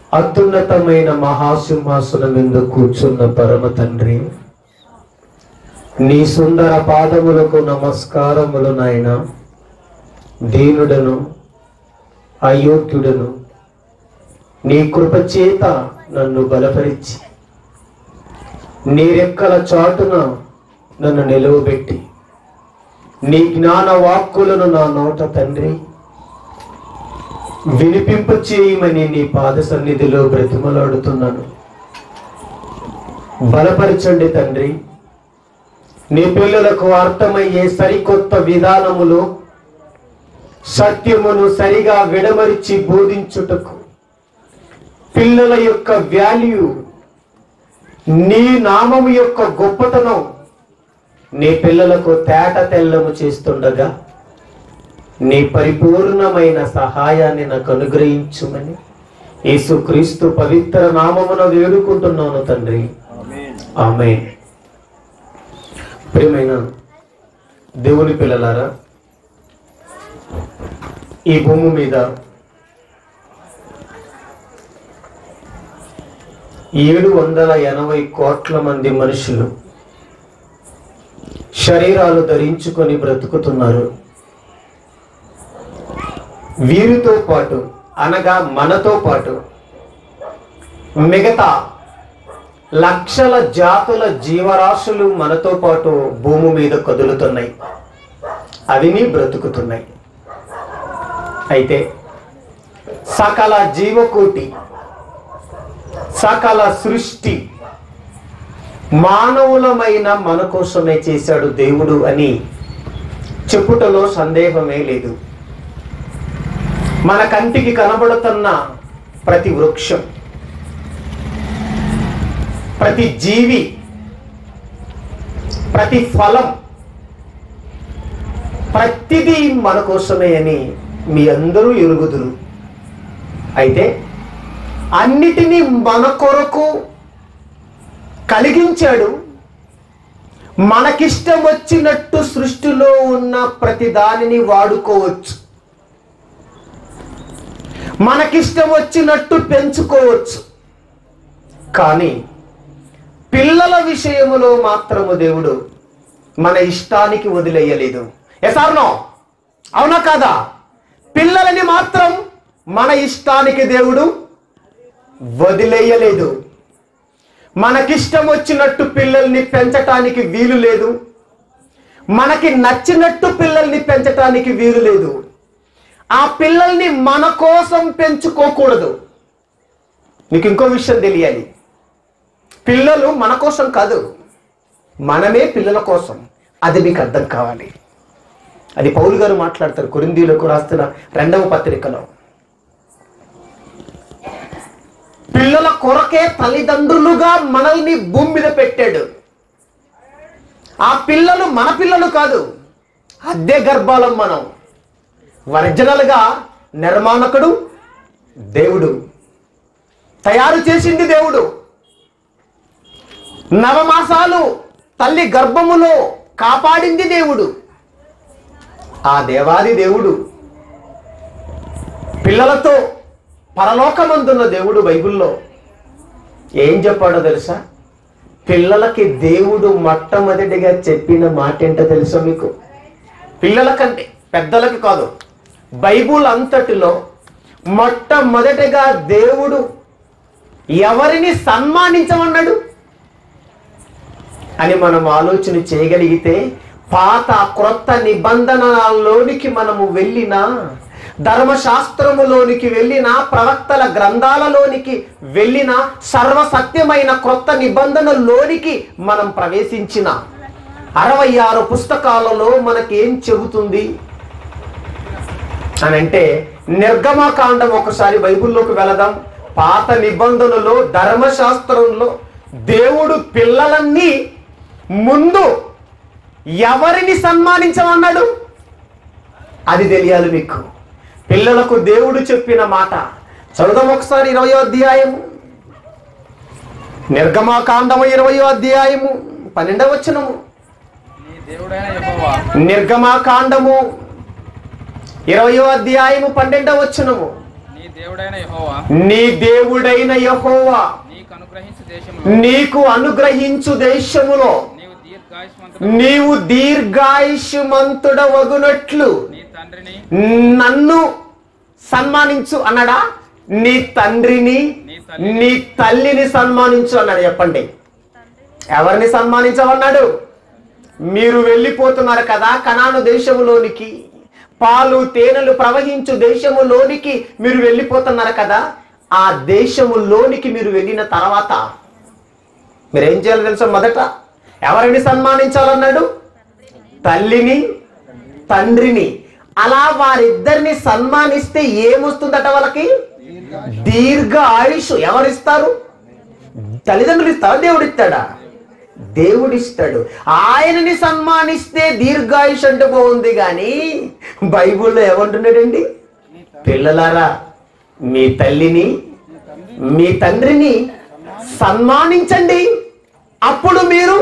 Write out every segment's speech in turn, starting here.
అత్యున్నతమైన మహాసింహాసనం మీద కూర్చున్న పరమ తండ్రి నీ సుందర పాదములకు నమస్కారములు నాయన దీనుడను అయోగ్యుడను నీ కృప చేత నన్ను బలపరిచి నీ రెక్కల చాటున నన్ను నిలువబెట్టి నీ జ్ఞాన వాక్కులను నా నోట తండ్రి వినిపింప చేయమని నీ పాద సన్నిధిలో బ్రతిమలాడుతున్నాను బలపరచండి తండ్రి నీ పిల్లలకు అర్థమయ్యే సరికొత్త విధానములు సత్యమును సరిగా విడమరిచి బోధించుటకు పిల్లల యొక్క వాల్యూ నీ నామము యొక్క గొప్పతనం నీ పిల్లలకు తేట తెల్లము చేస్తుండగా నీ పరిపూర్ణమైన సహాయాన్ని నాకు అనుగ్రహించుమని యేసుక్రీస్తు పవిత్ర నామమున వేడుకుంటున్నాను తండ్రి ఆమె ప్రియమైన దేవుని పిల్లలారా ఈ భూమి మీద ఏడు వందల ఎనభై కోట్ల మంది మనుషులు శరీరాలు ధరించుకొని బ్రతుకుతున్నారు వీరితో పాటు అనగా మనతో పాటు మిగతా లక్షల జాతుల జీవరాశులు మనతో పాటు భూమి మీద కదులుతున్నాయి అవిని బ్రతుకుతున్నాయి అయితే సకల జీవకోటి సకల సృష్టి మానవులమైన మన కోసమే చేశాడు దేవుడు అని చెప్పుటలో సందేహమే లేదు మన కంటికి కనబడుతున్న ప్రతి వృక్షం ప్రతి జీవి ప్రతి ఫలం ప్రతిదీ మన కోసమే అని మీ అందరూ ఎరుగుదురు అయితే అన్నిటినీ మన కొరకు కలిగించాడు మనకిష్టం వచ్చినట్టు సృష్టిలో ఉన్న ప్రతి దానిని వాడుకోవచ్చు మనకిష్టం వచ్చినట్టు పెంచుకోవచ్చు కానీ పిల్లల విషయములో మాత్రము దేవుడు మన ఇష్టానికి వదిలేయలేదు ఎసార్నో అవునా కాదా పిల్లలని మాత్రం మన ఇష్టానికి దేవుడు వదిలేయలేదు మనకిష్టం వచ్చినట్టు పిల్లల్ని పెంచటానికి వీలు లేదు మనకి నచ్చినట్టు పిల్లల్ని పెంచటానికి వీలు లేదు ఆ పిల్లల్ని మన కోసం పెంచుకోకూడదు మీకు ఇంకో విషయం తెలియాలి పిల్లలు మన కోసం కాదు మనమే పిల్లల కోసం అది మీకు అర్థం కావాలి అది పౌలు గారు మాట్లాడతారు కొరిందీలకు రాస్తున్న రెండవ పత్రికలో పిల్లల కొరకే తల్లిదండ్రులుగా మనల్ని భూమి మీద పెట్టాడు ఆ పిల్లలు మన పిల్లలు కాదు అద్దె గర్భాలం మనం ఒరిజినల్గా నిర్మాణకుడు దేవుడు తయారు చేసింది దేవుడు నవమాసాలు తల్లి గర్భములో కాపాడింది దేవుడు ఆ దేవాది దేవుడు పిల్లలతో పరలోకమందున్న దేవుడు బైబిల్లో ఏం చెప్పాడో తెలుసా పిల్లలకి దేవుడు మొట్టమొదటిగా చెప్పిన మాట ఏంటో తెలుసా మీకు పిల్లలకంటే పెద్దలకి కాదు బైబుల్ అంతటిలో మొట్టమొదటిగా దేవుడు ఎవరిని సన్మానించమన్నాడు అని మనం ఆలోచన చేయగలిగితే పాత క్రొత్త నిబంధనలోనికి మనము వెళ్ళినా ధర్మశాస్త్రములోనికి వెళ్ళినా ప్రవక్తల గ్రంథాలలోనికి వెళ్ళిన సర్వసత్యమైన క్రొత్త నిబంధనలోనికి మనం ప్రవేశించిన అరవై ఆరు పుస్తకాలలో మనకేం చెబుతుంది అని అంటే నిర్గమకాండం ఒకసారి బైబిల్లోకి వెళదాం పాత నిబంధనలో ధర్మశాస్త్రంలో దేవుడు పిల్లలన్నీ ముందు ఎవరిని సన్మానించమన్నాడు అది తెలియాలి మీకు పిల్లలకు దేవుడు చెప్పిన మాట చదువుదాం ఒకసారి ఇరవయో అధ్యాయము నిర్గమాకాండము ఇరవయో అధ్యాయము పన్నెండవ వచనము నీ దేవుడైన యెహోవా నిర్గమాకాండము ఇరవయో అధ్యాయము పన్నెండవ వచనము నీ దేవుడైన యెహోవా నీ దేవుడైన యహోవా నీకు అనుగ్రహించు దేశంలో నీకు అనుగ్రహించు దేశములో నీవు దీర్ఘాయుష్మంతుడు నీవు దీర్ఘాయుష్మంతుడ వగునట్లు నీ తండ్రిని నన్ను సన్మానించు అన్నాడా నీ తండ్రిని నీ తల్లిని సన్మానించు అన్నాడు చెప్పండి ఎవరిని సన్మానించమన్నాడు మీరు వెళ్ళిపోతున్నారు కదా కనాను దేశములోనికి పాలు తేనెలు ప్రవహించు దేశములోనికి మీరు వెళ్ళిపోతున్నారు కదా ఆ దేశములోనికి మీరు వెళ్ళిన తర్వాత మీరేం చేయాలో తెలుసా మొదట ఎవరిని సన్మానించాలన్నాడు తల్లిని తండ్రిని అలా వారిద్దరిని సన్మానిస్తే ఏమొస్తుందట వాళ్ళకి దీర్ఘ ఆయుష్ ఎవరిస్తారు తల్లిదండ్రులు ఇస్తారా దేవుడు ఇస్తాడా దేవుడిస్తాడు ఆయనని సన్మానిస్తే దీర్ఘాయుష్ అంటే బాగుంది కానీ బైబిల్లో ఏమంటున్నాడండి పిల్లలారా మీ తల్లిని మీ తండ్రిని సన్మానించండి అప్పుడు మీరు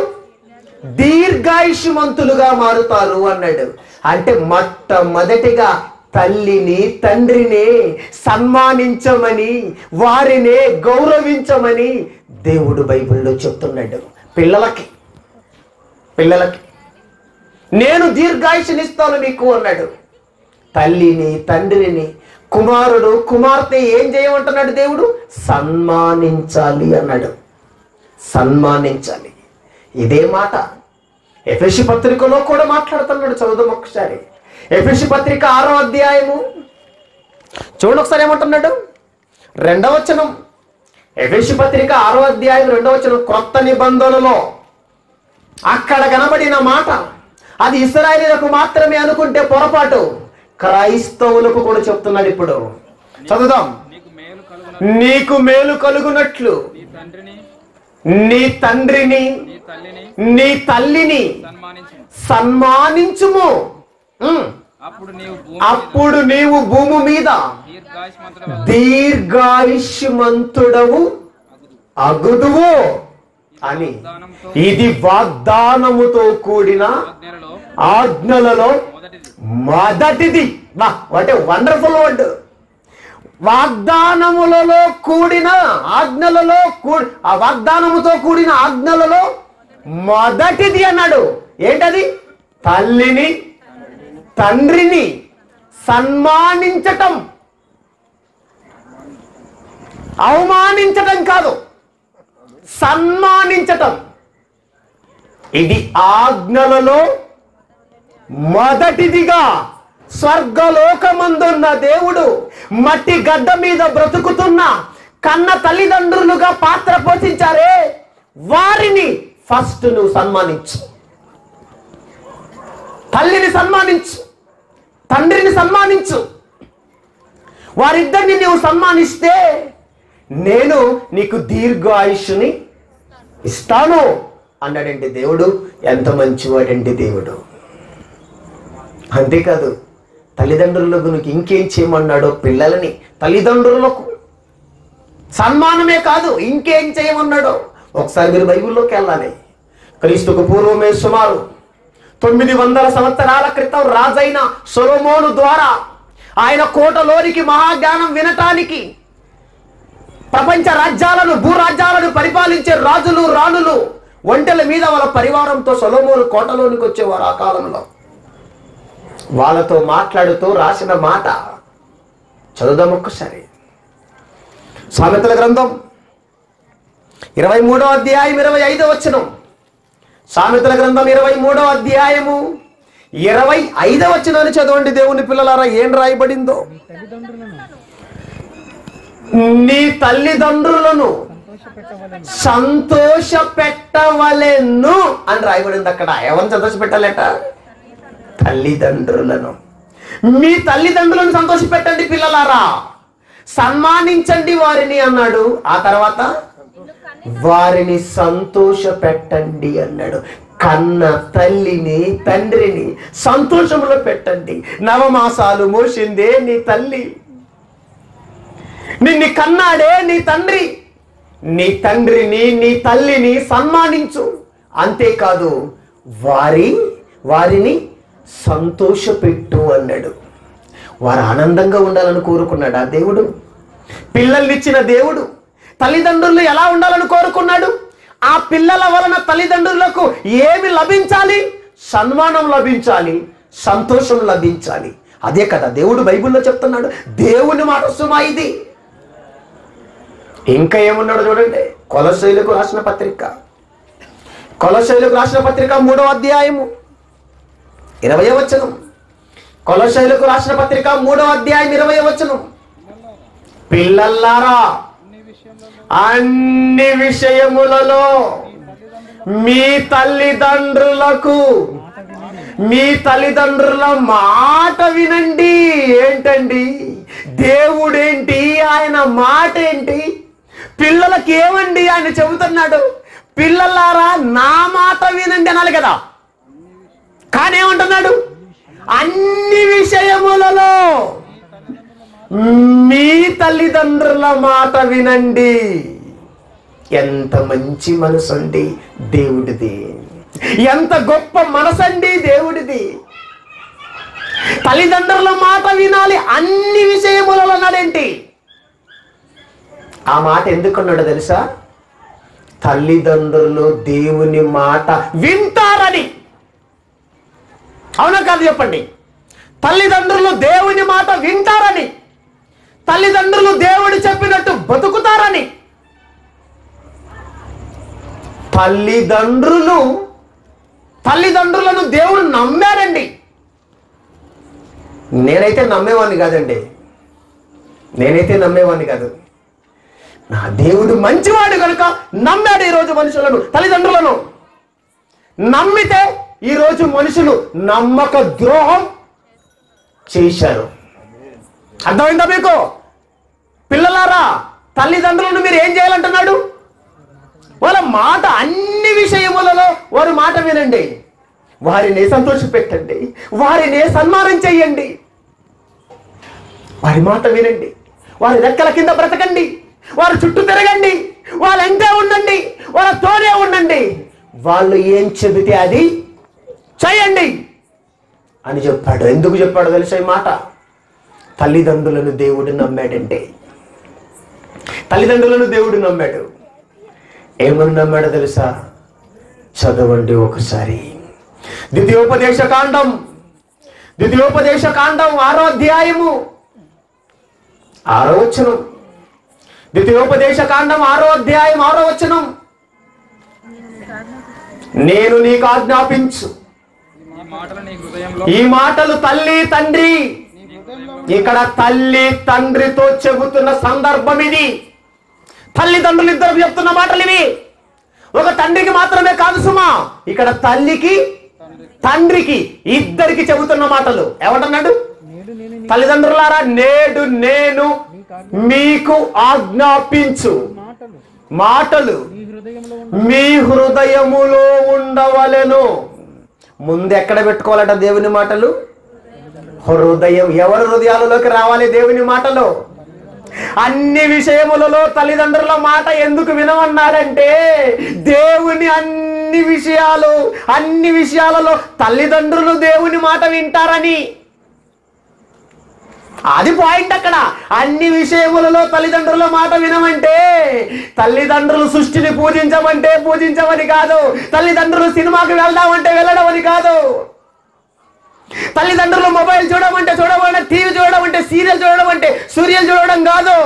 దీర్ఘాయుష్మంతులుగా మారుతారు అన్నాడు అంటే మొట్టమొదటిగా తల్లిని తండ్రిని సన్మానించమని వారినే గౌరవించమని దేవుడు బైబిల్లో చెప్తున్నాడు పిల్లలకి పిల్లలకి నేను దీర్ఘాయుషనిస్తాను మీకు అన్నాడు తల్లిని తండ్రిని కుమారుడు కుమార్తె ఏం చేయమంటున్నాడు దేవుడు సన్మానించాలి అన్నాడు సన్మానించాలి ఇదే మాట ఎఫెసి పత్రికలో కూడా మాట్లాడుతున్నాడు చదువుదాం ఒకసారి ఎఫెసి పత్రిక ఆరో అధ్యాయము చూడండి ఒకసారి ఏమంటున్నాడు రెండవ వచనం ఎఫెసి పత్రిక ఆరో అధ్యాయం రెండవ వచనం కొత్త నిబంధనలో అక్కడ కనబడిన మాట అది ఇస్రాయేలీలకు మాత్రమే అనుకుంటే పొరపాటు క్రైస్తవులకు కూడా చెప్తున్నాడు ఇప్పుడు చదువుదాం నీకు మేలు కలుగున నీకు మేలు కలుగునట్లు నీ తండ్రిని నీ తండ్రిని నీ తల్లిని నీ తల్లిని సన్మానించు సన్మానించుము ఉమ్. అప్పుడు నీవు భూమి అప్పుడు నీవు భూమి మీద దీర్ఘాయుష్మంతుడు దీర్ఘాయుష్మంతుడవు అగుదువు అని ఇది వాగ్దానముతో కూడిన ఆజ్ఞలలో ఆజ్ఞలలో మొదటిది మొదటిది వా వాట్ వండర్ఫుల్ వర్డ్ వాగ్దానములలో కూడిన ఆజ్ఞలలో కూడి ఆ వాగ్దానముతో కూడిన ఆజ్ఞలలో మొదటిది అన్నాడు ఏంటది తల్లిని తండ్రిని సన్మానించటం అవమానించటం కాదు సన్మానించటం ఇది ఆజ్ఞలలో మొదటిదిగా స్వర్గలోకమందున్న దేవుడు మట్టి గడ్డ మీద బ్రతుకుతున్న కన్న తల్లిదండ్రులుగా పాత్ర పోషించారే వారిని ఫస్ట్ నువ్వు సన్మానించు తల్లిని సన్మానించు తండ్రిని సన్మానించు వారిద్దరిని నువ్వు సన్మానిస్తే నేను నీకు దీర్ఘ ఆయుష్ని ఇస్తాను అన్నాడండి దేవుడు ఎంత మంచివాడండి దేవుడు అంతేకాదు తల్లిదండ్రులకు నీకు ఇంకేం చేయమన్నాడో పిల్లలని తల్లిదండ్రులకు సన్మానమే కాదు ఇంకేం చేయమన్నాడో ఒకసారి మీరు బైబిల్లోకి వెళ్ళాలి క్రీస్తుకు పూర్వమే సుమారు తొమ్మిది వందల సంవత్సరాల క్రితం రాజైన సొలొమోను ద్వారా ఆయన కోటలోనికి మహాజ్ఞానం వినటానికి ప్రపంచ రాజ్యాలను భూరాజ్యాలను పరిపాలించే రాజులు రాణులు ఒంటెల మీద వాళ్ళ పరివారంతో సొలొమోను కోటలోనికి వచ్చేవారు ఆ కాలంలో వాళ్ళతో మాట్లాడుతూ రాసిన మాట చదువుదాం ఒక్కసారి సామెతల గ్రంథం ఇరవై మూడో అధ్యాయం ఇరవై ఐదో వచనం సామెతల గ్రంథం ఇరవై మూడో అధ్యాయము ఇరవై ఐదవ వచనాన్ని చదవండి దేవుని పిల్లలారా ఏం రాయబడిందో నీ తల్లిదండ్రులను సంతోష పెట్టవలెను అని రాయబడింది అక్కడ ఎవరిని సంతోష పెట్టాలట తల్లిదండ్రులను మీ తల్లిదండ్రులను సంతోష పెట్టండి పిల్లలారా సన్మానించండి వారిని అన్నాడు ఆ తర్వాత వారిని సంతోష పెట్టండి అన్నాడు కన్న తల్లిని తండ్రిని సంతోషంలో పెట్టండి నవమాసాలు మోసిందే నీ తల్లి నిన్ను కన్నాడే నీ తండ్రి నీ తండ్రిని నీ తల్లిని సన్మానించు అంతేకాదు వారి వారిని సంతోషపెట్టు అన్నాడు వారు ఆనందంగా ఉండాలని కోరుకున్నాడు ఆ దేవుడు పిల్లల్నిచ్చిన దేవుడు తల్లిదండ్రులు ఎలా ఉండాలని కోరుకున్నాడు ఆ పిల్లల వలన తల్లిదండ్రులకు ఏమి లభించాలి సన్మానం లభించాలి సంతోషం లభించాలి అదే కదా దేవుడు బైబిల్లో చెప్తున్నాడు దేవుని మాట సుమా ఇది ఇంకా ఏమున్నాడు చూడండి కొలశైలకు రాసిన పత్రిక కొలశైలకు రాసిన పత్రిక మూడో అధ్యాయము ఇరవై వచనం కొలశైలకు రాసిన పత్రిక మూడో అధ్యాయం ఇరవై వచనం పిల్లల్లారా అన్ని విషయములలో మీ తల్లిదండ్రులకు మీ తల్లిదండ్రుల మాట వినండి ఏంటండి దేవుడేంటి ఆయన మాట ఏంటి పిల్లలకి ఏమండి ఆయన చెబుతున్నాడు పిల్లలారా నా మాట వినండి అనాలి కదా కానీ ఏమంటున్నాడు అన్ని విషయములలో మీ తల్లిదండ్రుల మాట వినండి ఎంత మంచి మనసండి దేవుడిది ఎంత గొప్ప మనసండి దేవుడిది తల్లిదండ్రుల మాట వినాలి అన్ని విషయములలో అన్నాడేంటి ఆ మాట ఎందుకున్నాడో తెలుసా తల్లిదండ్రులు దేవుని మాట వింటారని అవునా కాదు చెప్పండి తల్లిదండ్రులు దేవుని మాట వింటారని తల్లిదండ్రులు దేవుడు చెప్పినట్టు బతుకుతారని తల్లిదండ్రులు తల్లిదండ్రులను దేవుడు నమ్మారండి నేనైతే నమ్మేవాడిని కాదండి నేనైతే నమ్మేవాడిని కాదు నా దేవుడు మంచివాడు కనుక నమ్మాడు ఈరోజు మనుషులను తల్లిదండ్రులను నమ్మితే ఈరోజు మనుషులు నమ్మక ద్రోహం చేశారు అర్థమైందా మీకు పిల్లలారా తల్లిదండ్రులను మీరు ఏం చేయాలంటున్నాడు వాళ్ళ మాట అన్ని విషయములలో వారి మాట వినండి వారిని సంతోషపెట్టండి వారిని సన్మానం చెయ్యండి వారి మాట వినండి వారి రెక్కల కింద బ్రతకండి వారి చుట్టూ తిరగండి వాళ్ళ ఎంతే ఉండండి వాళ్ళ తోనే ఉండండి వాళ్ళు ఏం చెబితే అది చేయండి అని చెప్పాడు ఎందుకు చెప్పాడు తెలుసా ఈ మాట తల్లిదండ్రులను దేవుడు నమ్మాడంటే తల్లిదండ్రులను దేవుడు నమ్మాడు ఏమని నమ్మాడో తెలుసా చదవండి ఒకసారి ద్వితీయోపదేశ కాండం ద్వితీయోపదేశ కాండం ఆరో అధ్యాయము ఆరో వచనం ద్వితీయోపదేశ కాండం ఆరో అధ్యాయం ఆరో వచనం నేను నీకు ఆజ్ఞాపించు ఈ మాటలు నీ హృదయంలో ఈ మాటలు తల్లి తండ్రి ఇక్కడ తల్లి తండ్రితో చెబుతున్న సందర్భం ఇది తల్లిదండ్రులు ఇద్దరు చెప్తున్న మాటలు ఇవి ఒక తండ్రికి మాత్రమే కాదు సుమా ఇక్కడ తల్లికి తండ్రికి ఇద్దరికి చెబుతున్న మాటలు ఏమంటున్నాడు తల్లిదండ్రులారా నేడు నేను మీకు ఆజ్ఞాపించు మాటలు మీ హృదయములో ఉండవలెను ముందు ఎక్కడ పెట్టుకోవాలట దేవుని మాటలు హృదయం ఎవరి హృదయాలలోకి రావాలి దేవుని మాటలు అన్ని విషయములలో తల్లిదండ్రుల మాట ఎందుకు వినమన్నాడంటే దేవుని అన్ని విషయాలు అన్ని విషయాలలో తల్లిదండ్రులు దేవుని మాట వింటారని అది పాయింట్ అక్కడ అన్ని విషయములలో తల్లిదండ్రుల మాట వినమంటే తల్లిదండ్రులు సృష్టిని పూజించమంటే పూజించమని కాదు తల్లిదండ్రులు సినిమాకి వెళ్దామంటే వెళ్ళడం అని కాదు తల్లిదండ్రులు మొబైల్ చూడమంటే చూడమంటే టీవీ చూడడం అంటే సీరియల్ చూడడం అంటే సూర్యల్ చూడడం కాదు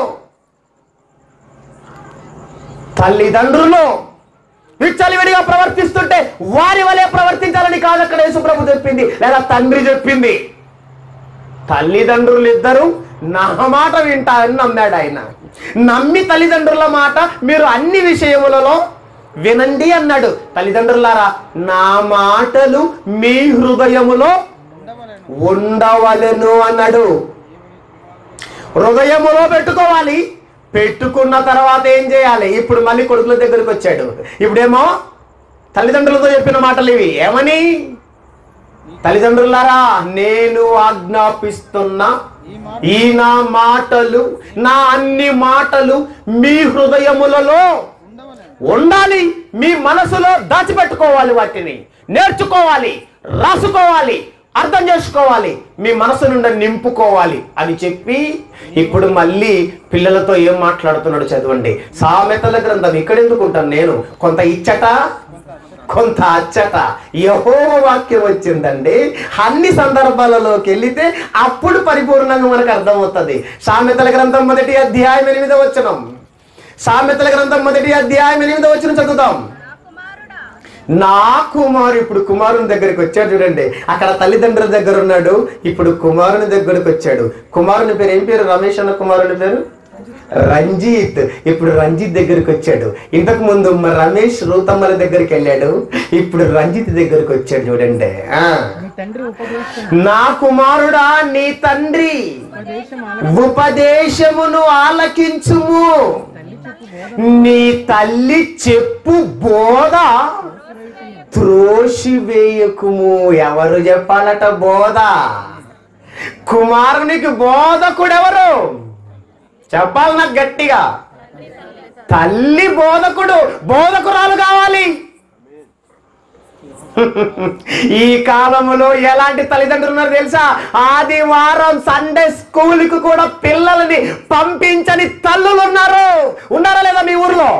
తల్లిదండ్రులు విచ్చలివిడిగా ప్రవర్తిస్తుంటే వారి వలె ప్రవర్తించాలని కాదు అక్కడ యేసుప్రభు చెప్పింది లేదా తండ్రి చెప్పింది తల్లిదండ్రులు ఇద్దరు నా మాట వింటారని నమ్మాడు ఆయన నమ్మి తల్లిదండ్రుల మాట మీరు అన్ని విషయములలో వినండి అన్నాడు తల్లిదండ్రులారా నా మాటలు మీ హృదయములో ఉండవలెను అన్నాడు హృదయములో పెట్టుకోవాలి పెట్టుకున్న తర్వాత ఏం చేయాలి ఇప్పుడు మళ్ళీ కొడుకుల దగ్గరికి వచ్చాడు ఇప్పుడేమో తల్లిదండ్రులతో చెప్పిన మాటలు ఇవి ఏమని తల్లిదండ్రులారా నేను ఆజ్ఞాపిస్తున్న ఈ నా మాటలు నా అన్ని మాటలు మీ హృదయములలో ఉండాలి మీ మనసులో దాచిపెట్టుకోవాలి వాటిని నేర్చుకోవాలి రాసుకోవాలి అర్థం చేసుకోవాలి మీ మనసు నుండి నింపుకోవాలి అని చెప్పి ఇప్పుడు మళ్ళీ పిల్లలతో ఏం మాట్లాడుతున్నాడు చదవండి సామెతల గ్రంథం ఇక్కడ ఎందుకు ఉంటాను నేను కొంత ఇచ్చట కొంత అచ్చట యహో వాక్యం వచ్చిందండి అన్ని సందర్భాలలోకి వెళితే అప్పుడు పరిపూర్ణంగా మనకు అర్థమవుతుంది సామెతల గ్రంథం మొదటి అధ్యాయం ఎనిమిదో వచనం సామెతల గ్రంథం మొదటి అధ్యాయం ఎనిమిదో వచనం చదువుదాం నా కుమారు ఇప్పుడు కుమారుని దగ్గరికి వచ్చాడు చూడండి అక్కడ తల్లిదండ్రుల దగ్గర ఉన్నాడు ఇప్పుడు కుమారుని దగ్గరకు వచ్చాడు కుమారుని పేరు ఏం పేరు రమేష్ అన్న కుమారుని పేరు రంజిత్ ఇప్పుడు రంజిత్ దగ్గరికి వచ్చాడు ఇంతకు ముందు మ- రమేష్ రూతమ్మల దగ్గరికి వెళ్ళాడు ఇప్పుడు రంజిత్ దగ్గరికి వచ్చాడు చూడండి ఆ. నీ తండ్రి ఉపదేశం నా కుమారుడా నీ తండ్రి ఉపదేశం ఉపదేశమును ఆలకించుము తల్లి చెప్పు బోధ నీ తల్లి చెప్పు బోధ త్రోసివేయకుము ఎవరు చెప్పాలట బోధ కుమారునికి బోధకుడెవరు చెప్పాలి నాకు గట్టిగా తల్లి బోధకుడు బోధకురాలు కావాలి ఈ కాలములో ఎలాంటి తల్లిదండ్రులు ఉన్నారు తెలుసా ఆదివారం సండే స్కూల్ కు కూడా పిల్లల్ని పంపించని తల్లులు ఉన్నారు ఉన్నారా లేదా మీ ఊర్లో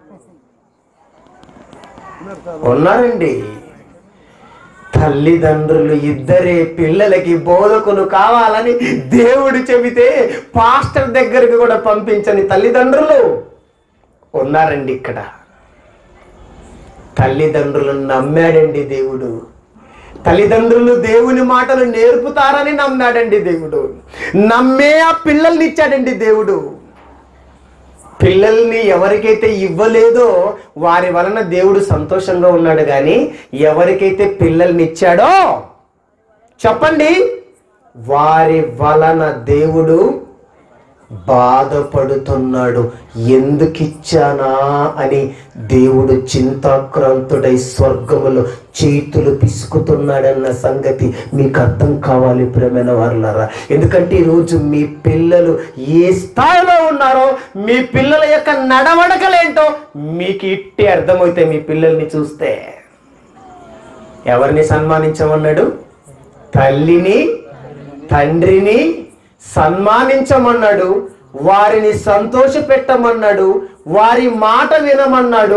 ఉన్నారండి తల్లిదండ్రులు ఇద్దరే పిల్లలకి బోధకులు కావాలని దేవుడు చెబితే పాస్టర్ దగ్గరికి కూడా పంపించని తల్లిదండ్రులు ఉన్నారండి ఇక్కడ తల్లిదండ్రులను నమ్మాడండి దేవుడు తల్లిదండ్రులు దేవుని మాటలు నేర్పుతారని నమ్మాడండి దేవుడు నమ్మే ఆ పిల్లల్ని ఇచ్చాడండి దేవుడు పిల్లల్ని ఎవరికైతే ఇవ్వలేదో వారి వలన దేవుడు సంతోషంగా ఉన్నాడు కానీ ఎవరికైతే పిల్లల్ని ఇచ్చాడో చెప్పండి వారి వలన దేవుడు బాధపడుతున్నాడు ఎందుకు ఇచ్చానా అని దేవుడు చింతాక్రాంతుడై స్వర్గములో చేతులు పిసుకుతున్నాడన్న సంగతి మీకు అర్థం కావాలి ప్రేమైన వారులారా ఎందుకంటే ఈరోజు మీ పిల్లలు ఏ స్థాయిలో ఉన్నారో మీ పిల్లల యొక్క నడవడకలేంటో మీకు ఇట్టే అర్థమవుతాయి మీ పిల్లల్ని చూస్తే ఎవరిని సన్మానించమన్నాడు తల్లిని తండ్రిని సన్మానించమన్నాడు వారిని సంతోష పెట్టమన్నాడు వారి మాట వినమన్నాడు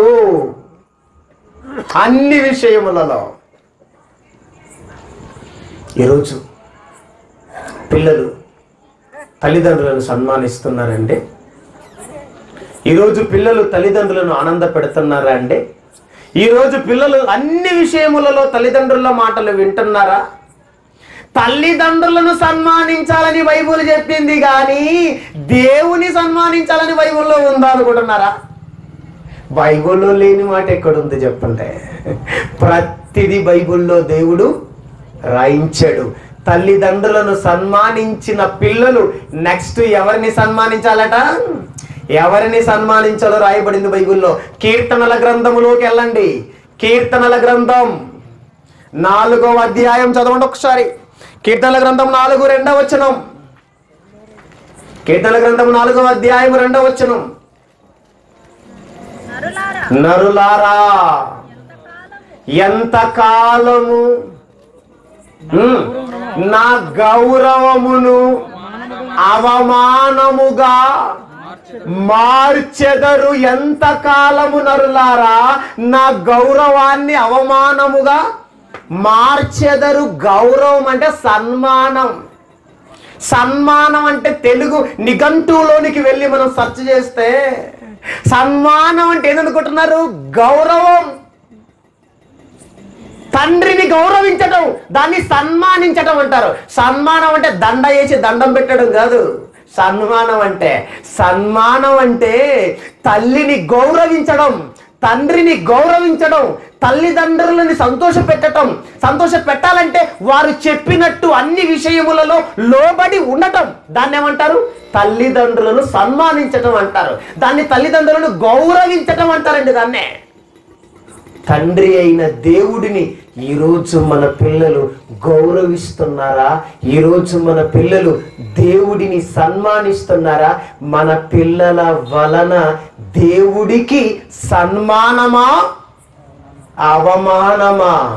అన్ని విషయములలో ఈరోజు పిల్లలు తల్లిదండ్రులను సన్మానిస్తున్నారండి ఈరోజు పిల్లలు తల్లిదండ్రులను ఆనంద పెడుతున్నారా అండి ఈరోజు పిల్లలు అన్ని విషయములలో తల్లిదండ్రుల మాటలు వింటున్నారా తల్లిదండ్రులను సన్మానించాలని బైబుల్ చెప్పింది కానీ దేవుని సన్మానించాలని బైబుల్లో ఉందా అనుకుంటున్నారా బైబుల్లో లేని మాట ఎక్కడుంది చెప్పండి ప్రతిదీ బైబుల్లో దేవుడు రాయించాడు తల్లిదండ్రులను సన్మానించిన పిల్లలు నెక్స్ట్ ఎవరిని సన్మానించాలట ఎవరిని సన్మానించాలో రాయబడింది బైబిల్లో కీర్తనల గ్రంథములోకి వెళ్ళండి కీర్తనల గ్రంథం నాలుగవ అధ్యాయం చదవండి ఒకసారి కీర్తనల గ్రంథం నాలుగు రెండవ వచనం కీర్తనల గ్రంథం నాలుగవ అధ్యాయం రెండవ వచనం నరులారా నరులారా ఎంత కాలము ఉమ్, నా గౌరవమును అవమానముగా మార్చెదరు ఎంత కాలము నరులారా నా గౌరవాన్ని అవమానముగా మార్చెదరు గౌరవం అంటే సన్మానం సన్మానం అంటే తెలుగు నిఘంటువులోనికి వెళ్ళి మనం సెర్చ్ చేస్తే సన్మానం అంటే ఏందనుకుంటున్నారు గౌరవం తండ్రిని గౌరవించడం దాన్ని సన్మానించడం అంటారు సన్మానం అంటే దండ వేసి దండం పెట్టడం కాదు సన్మానం అంటే సన్మానం అంటే తల్లిని గౌరవించడం తండ్రిని గౌరవించడం తల్లిదండ్రులని సంతోష పెట్టడం సంతోష పెట్టాలంటే వారు చెప్పినట్టు అన్ని విషయములలో లోబడి ఉండటం దాన్ని ఏమంటారు తల్లిదండ్రులను సన్మానించటం అంటారు దాన్ని తల్లిదండ్రులను గౌరవించటం అంటారండి దాన్నే తండ్రి అయిన దేవుడిని ఈరోజు మన పిల్లలు గౌరవిస్తున్నారా ఈరోజు మన పిల్లలు దేవుడిని సన్మానిస్తున్నారా మన పిల్లల వలన దేవుడికి సన్మానమా అవమానమా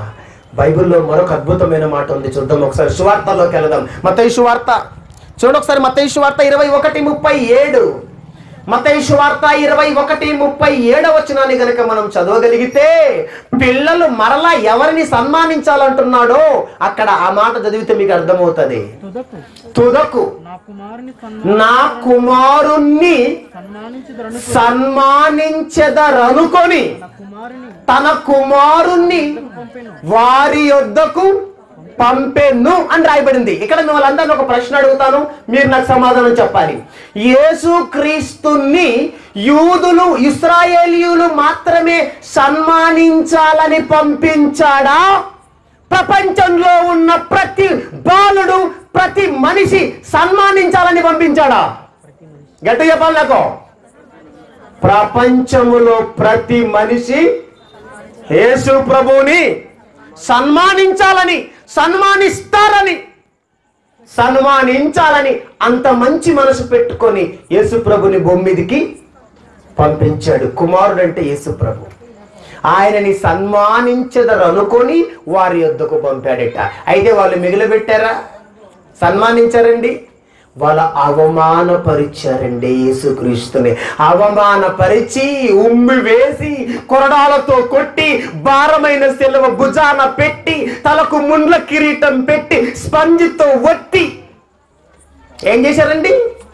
బైబిల్లో మరొక అద్భుతమైన మాట ఉంది చూద్దాం ఒకసారి సువార్తలోకి వెళదాం మతయి సువార్త చూడండి ఒకసారి మతయి సువార్త ఇరవై ఒకటి ముప్పై ఏడు మతయి సువార్త ఇరవై ఒకటి ముప్పై ఏడవ వచనాన్ని గనక మనం చదవగలిగితే పిల్లలు మరలా ఎవరిని సన్మానించాలంటున్నాడో అక్కడ ఆ మాట చదివితే మీకు అర్థమవుతుంది తుదకు తుదకు నా కుమారుని సన్మా- నా కుమారుణ్ణి సన్మానించుదరను సన్మానించదరనుకొని నా కుమారుని తన కుమారుణ్ణి పంపెను వారి యొద్దకు పంపెను అని రాయబడింది ఇక్కడ మిమ్మల్ని అందరిని ఒక ప్రశ్న అడుగుతాను మీరు నాకు సమాధానం చెప్పాలి యేసు క్రీస్తుని యూదులు ఇస్రాయేలీయులు మాత్రమే సన్మానించాలని పంపించాడా ప్రపంచంలో ఉన్న ప్రతి బాలుడు ప్రతి మనిషి సన్మానించాలని పంపించాడా గట్టి చెప్పాలి నాకు ప్రపంచములో ప్రతి మనిషి యేసు ప్రభువుని సన్మానించాలని సన్మానిస్తారని సన్మానించాలని అంత మంచి మనసు పెట్టుకొని యేసు ప్రభుని భూమిదికి పంపించాడు కుమారుడు అంటే యేసు ప్రభు ఆయనని సన్మానించదరు అనుకొని వారి యొద్దకు పంపాడట అయితే వాళ్ళు మిగిలిపెట్టారా సన్మానించారండి వాళ్ళ అవమానపరిచారండి యేసుక్రీస్తుని అవమానపరిచి ఉమ్మి వేసి కొరడాలతో కొట్టి భారమైన సెలవ భుజాన పెట్టి తలకు ముండ్ల కిరీటం పెట్టి స్పంజితో ఒత్తి ఏం చేశారండి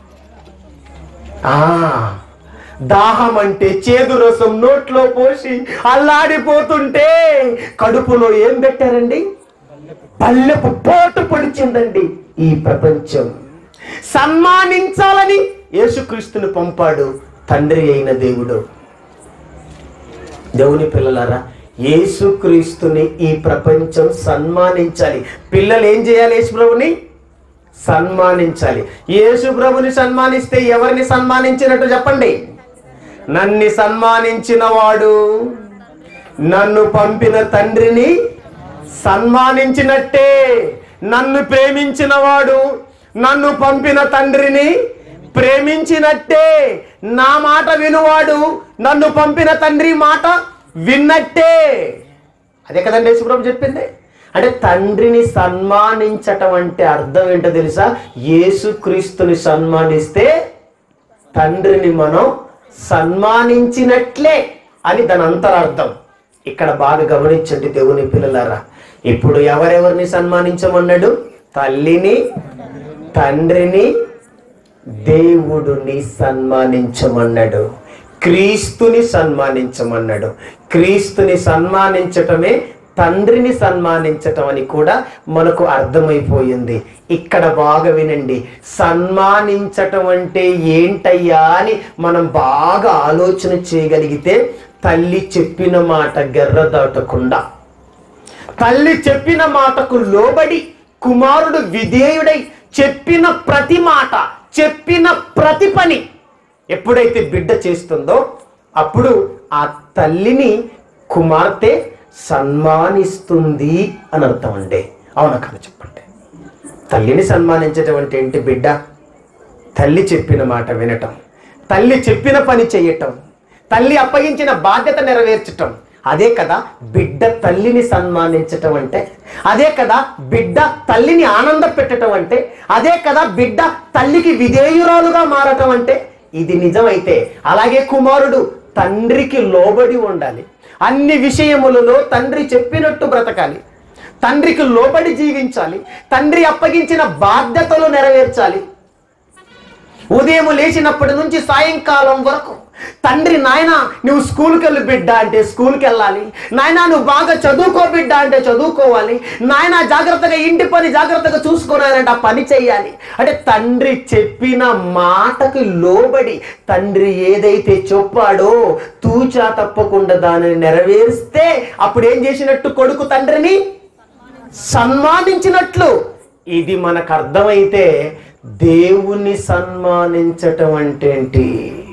ఆ దాహం అంటే చేదు రసం నోట్లో పోసి అల్లాడిపోతుంటే కడుపులో ఏం పెట్టారండి పల్లెపు పోటు పొడిచిందండి ఈ ప్రపంచం సన్మానించాలని యేసుక్రీస్తుని పంపాడు తండ్రి అయిన దేవుడు దేవుని పిల్లలారా యేసుక్రీస్తుని ఈ ప్రపంచం సన్మానించాలి పిల్లలు ఏం చేయాలి యేసుప్రభుని సన్మానించాలి యేసుప్రభుని సన్మానిస్తే ఎవరిని సన్మానించినట్టు చెప్పండి నన్ను సన్మానించిన వాడు నన్ను పంపిన తండ్రిని సన్మానించినట్టే నన్ను ప్రేమించిన వాడు నన్ను పంపిన తండ్రిని ప్రేమించినట్టే నా మాట వినువాడు నన్ను పంపిన తండ్రి మాట విన్నట్టే అదే కదండి యేసుప్రభు చెప్పింది అంటే తండ్రిని సన్మానించటం అంటే అర్థం ఏంటో తెలుసా యేసుక్రీస్తుని సన్మానిస్తే తండ్రిని మనం సన్మానించినట్లే అని దాని అంతరార్థం ఇక్కడ బాగా గమనించండి దేవుని పిల్లలారా ఇప్పుడు ఎవరెవరిని సన్మానించమన్నాడు తల్లిని తండ్రిని దేవుడిని సన్మానించమన్నాడు క్రీస్తుని సన్మానించమన్నాడు క్రీస్తుని సన్మానించటమే తండ్రిని సన్మానించటం అని కూడా మనకు అర్థమైపోయింది ఇక్కడ బాగా వినండి సన్మానించటం అంటే ఏంటయ్యా అని మనం బాగా ఆలోచన చేయగలిగితే తల్లి చెప్పిన మాట గెర్ర దాటకుండా తల్లి చెప్పిన మాటకు లోబడి కుమారుడు విధేయుడై చెప్పిన ప్రతి మాట చెప్పిన ప్రతి పని ఎప్పుడైతే బిడ్డ చేస్తుందో అప్పుడు ఆ తల్లిని కుమార్తె సన్మానిస్తుంది అని అర్థం అండి అవునా కదా చెప్పండి తల్లిని సన్మానించటం అంటే ఏంటి బిడ్డ తల్లి చెప్పిన మాట వినటం తల్లి చెప్పిన పని చేయటం తల్లి అప్పగించిన బాధ్యత నెరవేర్చటం అదే కదా బిడ్డ తల్లిని సన్మానించటం అంటే అదే కదా బిడ్డ తల్లిని ఆనంద పెట్టడం అంటే అదే కదా బిడ్డ తల్లికి విధేయురాలుగా మారటం అంటే ఇది నిజమైతే అలాగే కుమారుడు తండ్రికి లోబడి ఉండాలి అన్ని విషయములలో తండ్రి చెప్పినట్టు బ్రతకాలి తండ్రికి లోబడి జీవించాలి తండ్రి అప్పగించిన బాధ్యతలు నెరవేర్చాలి ఉదయం లేచినప్పటి నుంచి సాయంకాలం వరకు తండ్రి నాయన నువ్వు స్కూల్కి వెళ్ళి బిడ్డ అంటే స్కూల్కి వెళ్ళాలి నాయన నువ్వు బాగా చదువుకో బిడ్డ అంటే చదువుకోవాలి నాయన జాగ్రత్తగా ఇంటి పని జాగ్రత్తగా చూసుకోవాలంటే ఆ పని చేయాలి అంటే తండ్రి చెప్పిన మాటకి లోబడి తండ్రి ఏదైతే చెప్పాడో తూచా తప్పకుండా దానిని నెరవేరిస్తే అప్పుడు ఏం చేసినట్టు కొడుకు తండ్రిని సన్మానించినట్లు ఇది మనకు అర్థమైతే దేవుణ్ణి సన్మానించటం అంటే ఏంటి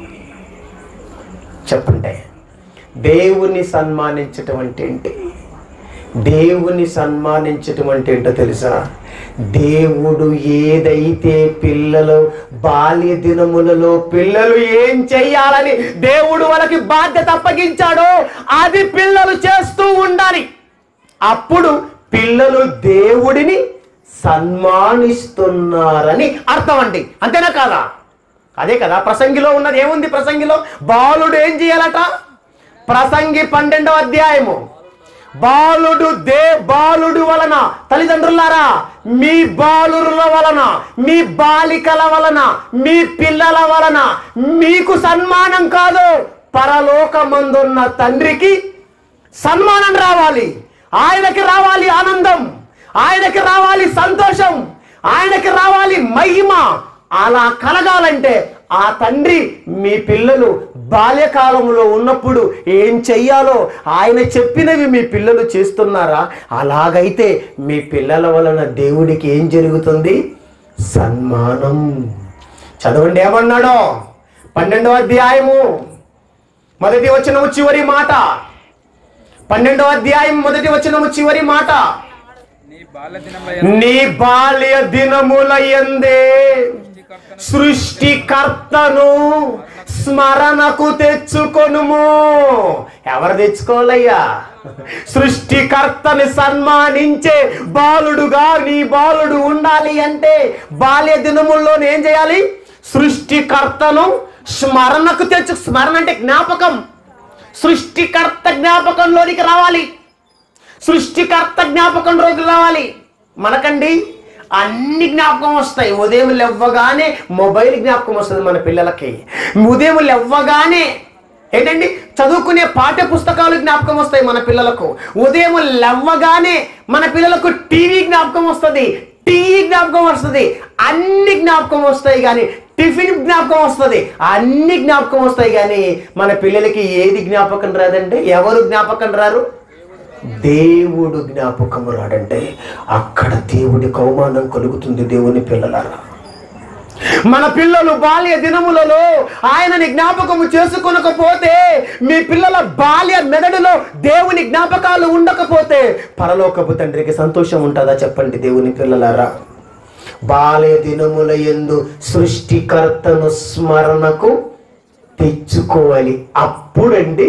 చెప్పండి దేవుని సన్మానించటం అంటే ఏంటి దేవుని సన్మానించటం అంటే ఏంటో తెలుసా దేవుడు ఏదైతే పిల్లలు బాల్య దినములలో పిల్లలు ఏం చెయ్యాలని దేవుడు వాళ్ళకి బాధ్యత అప్పగించాడో అది పిల్లలు చేస్తూ ఉండాలి అప్పుడు పిల్లలు దేవుడిని సన్మానిస్తున్నారని అర్థం అండి అంతేనా కాదా అదే కదా ప్రసంగిలో ఉన్నది ఏముంది ప్రసంగిలో బాలుడు ఏం చేయాలట ప్రసంగి పన్నెండవ అధ్యాయము బాలుడు దే బాలుడు వలన తల్లిదండ్రులారా మీ బాలురుల వలన మీ బాలికల వలన మీ పిల్లల వలన మీకు సన్మానం కాదు పరలోకమందున్న తండ్రికి సన్మానం రావాలి ఆయనకి రావాలి ఆనందం ఆయనకి రావాలి సంతోషం ఆయనకి రావాలి మహిమ అలా కలగాలంటే ఆ తండ్రి మీ పిల్లలు బాల్యకాలంలో ఉన్నప్పుడు ఏం చెయ్యాలో ఆయన చెప్పినవి మీ పిల్లలు చేస్తున్నారా అలాగైతే మీ పిల్లల వలన దేవుడికి ఏం జరుగుతుంది సన్మానం చదవండి ఏమన్నాడో పన్నెండవ అధ్యాయము మొదటి వచనము చివరి మాట పన్నెండవ అధ్యాయం మొదటి వచనము చివరి మాట నీ బాల్య దినముల నీ బాల్య దినముల ఎందే సృష్టికర్తను స్మరణకు తెచ్చుకొనుము ఎవరు తెచ్చుకోవాలయ్యా సృష్టికర్తని సన్మానించే బాలుడుగా నీ బాలుడు ఉండాలి అంటే బాల్య దినముల్లో ఏం చేయాలి సృష్టికర్తను స్మరణకు తెచ్చు స్మరణ అంటే జ్ఞాపకం సృష్టికర్త జ్ఞాపకంలోనికి రావాలి సృష్టికర్త జ్ఞాపకం రోజులు రావాలి మనకండి అన్ని జ్ఞాపకం వస్తాయి ఉదయం లేవ్వగానే మొబైల్ జ్ఞాపకం వస్తుంది మన పిల్లలకి ఉదయం లేవ్వగానే ఏంటండి చదువుకునే పాఠ్య పుస్తకాలు జ్ఞాపకం వస్తాయి మన పిల్లలకు ఉదయం లేవ్వగానే మన పిల్లలకు టీవీ జ్ఞాపకం వస్తుంది టీవీ జ్ఞాపకం వస్తుంది అన్ని జ్ఞాపకం వస్తాయి కానీ టిఫిన్ జ్ఞాపకం వస్తుంది అన్ని జ్ఞాపకం వస్తాయి కానీ మన పిల్లలకి ఏది జ్ఞాపకం రాదండి ఎవరు జ్ఞాపకం రారు దేవుడు జ్ఞాపకం రాడంటే అక్కడ దేవుడి కౌమానం కలుగుతుంది దేవుని పిల్లలారా మన పిల్లలు బాల్య దినములలో ఆయనని జ్ఞాపకము చేసుకొనకపోతే మీ పిల్లల బాల్య మెదడులో దేవుని జ్ఞాపకాలు ఉండకపోతే పరలోకపు తండ్రికి సంతోషం ఉంటుందా చెప్పండి దేవుని పిల్లలారా బాల్య దినముల ఎందు సృష్టికర్తను స్మరణకు తెచ్చుకోవాలి అప్పుడండి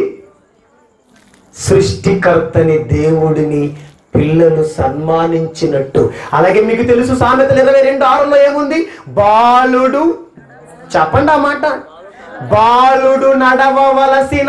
సృష్టికర్తని దేవుడిని పిల్లలు సన్మానించినట్టు అలాగే మీకు తెలుసు సామెతలు ఇరవై రెండు ఆరులో ఏముంది బాలుడు చెప్పండి ఆ మాట బాలుడు నడవవలసిన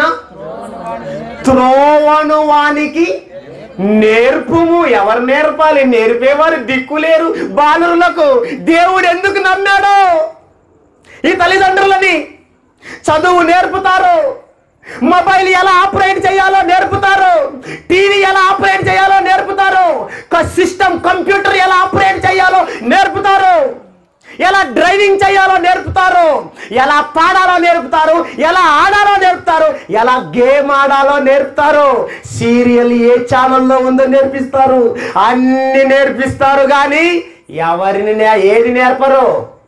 త్రోవను వానికి నేర్పుము ఎవరు నేర్పాలి నేర్పేవారు దిక్కులేరు బాలులకు దేవుడు ఎందుకు నమ్మాడు ఈ తల్లిదండ్రులని చదువు నేర్పుతారు మొబైల్ ఎలా ఆపరేట్ చేయాలో నేర్పుతారు టీవీ ఎలా ఆపరేట్ చేయాలో నేర్పుతారు సిస్టమ్ కంప్యూటర్ ఎలా ఆపరేట్ చేయాలో నేర్పుతారు ఎలా డ్రైవింగ్ చేయాలో నేర్పుతారు ఎలా పాడాలో నేర్పుతారు ఎలా ఆడాలో నేర్పుతారు ఎలా గేమ్ ఆడాలో నేర్పుతారు సీరియల్ ఏ ఛానల్లో ఉందో నేర్పిస్తారు అన్ని నేర్పిస్తారు కానీ ఎవరిని నే- ఏది నేర్పరు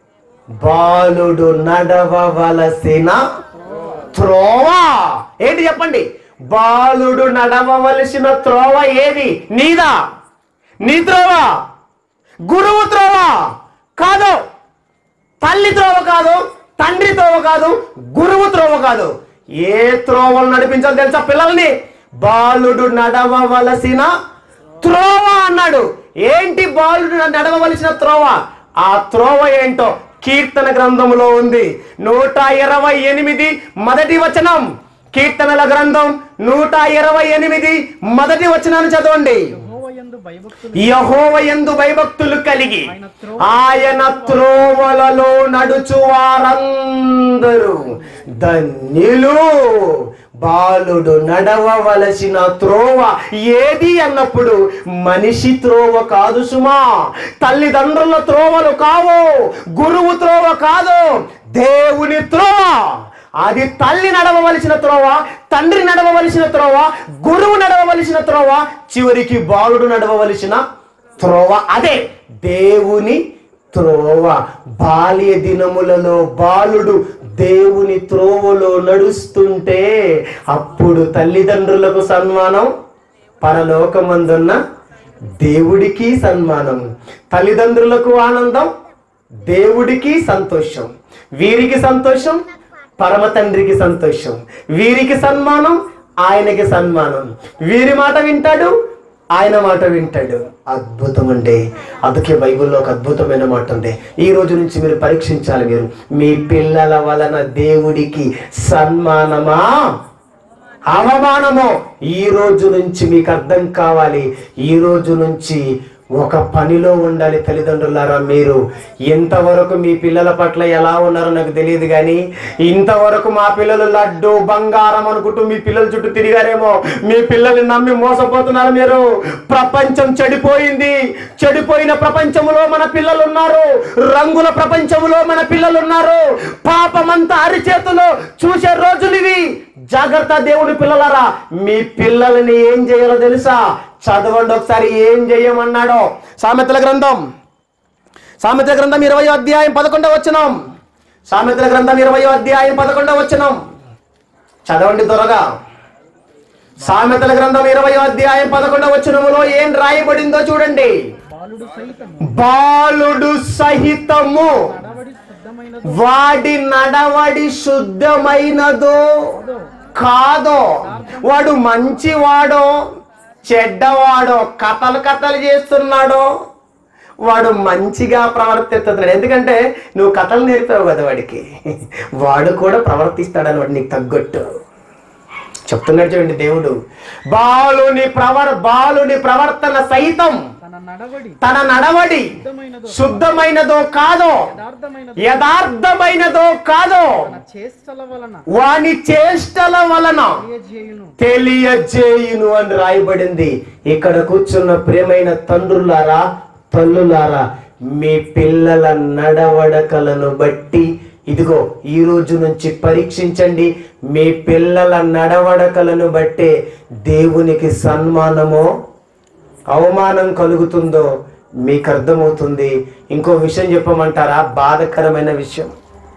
బాలుడు నడవవలసిన త్రోవ ఏంటి చెప్పండి బాలుడు నడవవలసిన త్రోవ ఏది నీదా నీ త్రోవ గురువు త్రోవ కాదు తల్లి త్రోవ కాదు తండ్రి త్రోవ కాదు గురువు త్రోవ కాదు ఏ త్రోవలు నడిపించాలో తెలుసా పిల్లల్ని బాలుడు నడవవలసిన త్రోవ అన్నాడు ఏంటి బాలుడు నడవవలసిన త్రోవ ఆ త్రోవ ఏంటో కీర్తన గ్రంథములో ఉంది నూట ఇరవై ఎనిమిది మొదటి వచనం కీర్తనల గ్రంథం నూట ఇరవై ఎనిమిది మొదటి వచనాన్ని చదవండి యెహోవాయందు భయభక్తులు యహోవయందు భయభక్తులు కలిగి ఆయన త్రోవ ఆయన త్రోవలలో నడుచు వారందరూ ధన్యులు బాలుడు నడవవలసిన త్రోవ ఏది అన్నప్పుడు మనిషి త్రోవ కాదు సుమా తల్లిదండ్రుల త్రోవలు కావు గురువు త్రోవ కాదు దేవుని త్రోవ అది తల్లి నడవవలసిన త్రోవ తండ్రి నడవవలసిన త్రోవ గురువు నడవవలసిన త్రోవ చివరికి బాలుడు నడవవలసిన త్రోవ అదే దేవుని త్రోవ బాల్య దినములలో బాలుడు దేవుని త్రోవలో నడుస్తుంటే అప్పుడు తల్లిదండ్రులకు సన్మానం పరలోకమందున్న దేవుడికి సన్మానం తల్లిదండ్రులకు ఆనందం దేవుడికి సంతోషం వీరికి సంతోషం పరమ తండ్రికి సంతోషం వీరికి సన్మానం ఆయనకి సన్మానం వీరి మాట వింటాడు ఆయన మాట వింటాడు అద్భుతం అండి అందుకే బైబిల్లో ఒక అద్భుతమైన మాట ఉంది ఈ రోజు నుంచి మీరు పరీక్షించాలి మీరు మీ పిల్లల వలన దేవుడికి సన్మానమా అవమానము ఈ రోజు నుంచి మీకు అర్థం కావాలి ఈ రోజు నుంచి ఒక పనిలో ఉండాలి తల్లిదండ్రులారా మీరు ఇంతవరకు మీ పిల్లల పట్ల ఎలా ఉన్నారో నాకు తెలియదు కానీ ఇంతవరకు మా పిల్లలు లడ్డు బంగారం అనుకుంటూ మీ పిల్లల చుట్టూ తిరిగారేమో మీ పిల్లల్ని నమ్మి మోసపోతున్నారు మీరు ప్రపంచం చెడిపోయింది చెడిపోయిన ప్రపంచంలో మన పిల్లలు ఉన్నారు రంగుల ప్రపంచంలో మన పిల్లలు ఉన్నారు పాపమంతా అరిచేతులో చూసే రోజులు ఇవి జాగ్రత్త దేవుడి పిల్లలారా మీ పిల్లల్ని ఏం చేయాలో తెలుసా చదవండి ఒకసారి ఏం చేయమన్నాడో సామెతల గ్రంథం సామెతల గ్రంథం ఇరవై అధ్యాయం పదకొండవ వచనం సామెతల గ్రంథం ఇరవై అధ్యాయం పదకొండవ వచనం చదవండి త్వరగా సామెతల గ్రంథం ఇరవై అధ్యాయం పదకొండవ వచనములో ఏం రాయబడిందో చూడండి బాలుడు సైతం బాలుడు సహితము నడవడి శుద్ధమైన వాడి నడవడి శుద్ధమైనదో కాదో వాడు మంచివాడో చెడ్డవాడో కథలు కథలు చేస్తున్నాడో వాడు మంచిగా ప్రవర్తిస్తున్నాడు ఎందుకంటే నువ్వు కథలు నేర్పావు కదా వాడికి వాడు కూడా ప్రవర్తిస్తాడని వాడు నీకు తగ్గట్టు చెప్తున్నాడు చూడండి దేవుడు బాలుని ప్రవర్ బాలుని ప్రవర్తన సైతం తన నడవడి తన నడవడి శుద్ధమైనదో శుద్ధమైనదో కాదో యథార్థమైనదో యథార్థమైనదో కాదో తన చేష్టల వలన వాని చేష్టల వలన తెలియజేయును తెలియజేయును అని రాయబడింది ఇక్కడ కూర్చున్న ప్రియమైన తండ్రులారా తల్లులారా మీ పిల్లల నడవడకలను బట్టి ఇదిగో ఈ రోజు నుంచి పరీక్షించండి మీ పిల్లల నడవడకలను బట్టే దేవునికి సన్మానమో అవమానం కలుగుతుందో మీకు అర్థమవుతుంది ఇంకో విషయం చెప్పమంటారా బాధకరమైన విషయం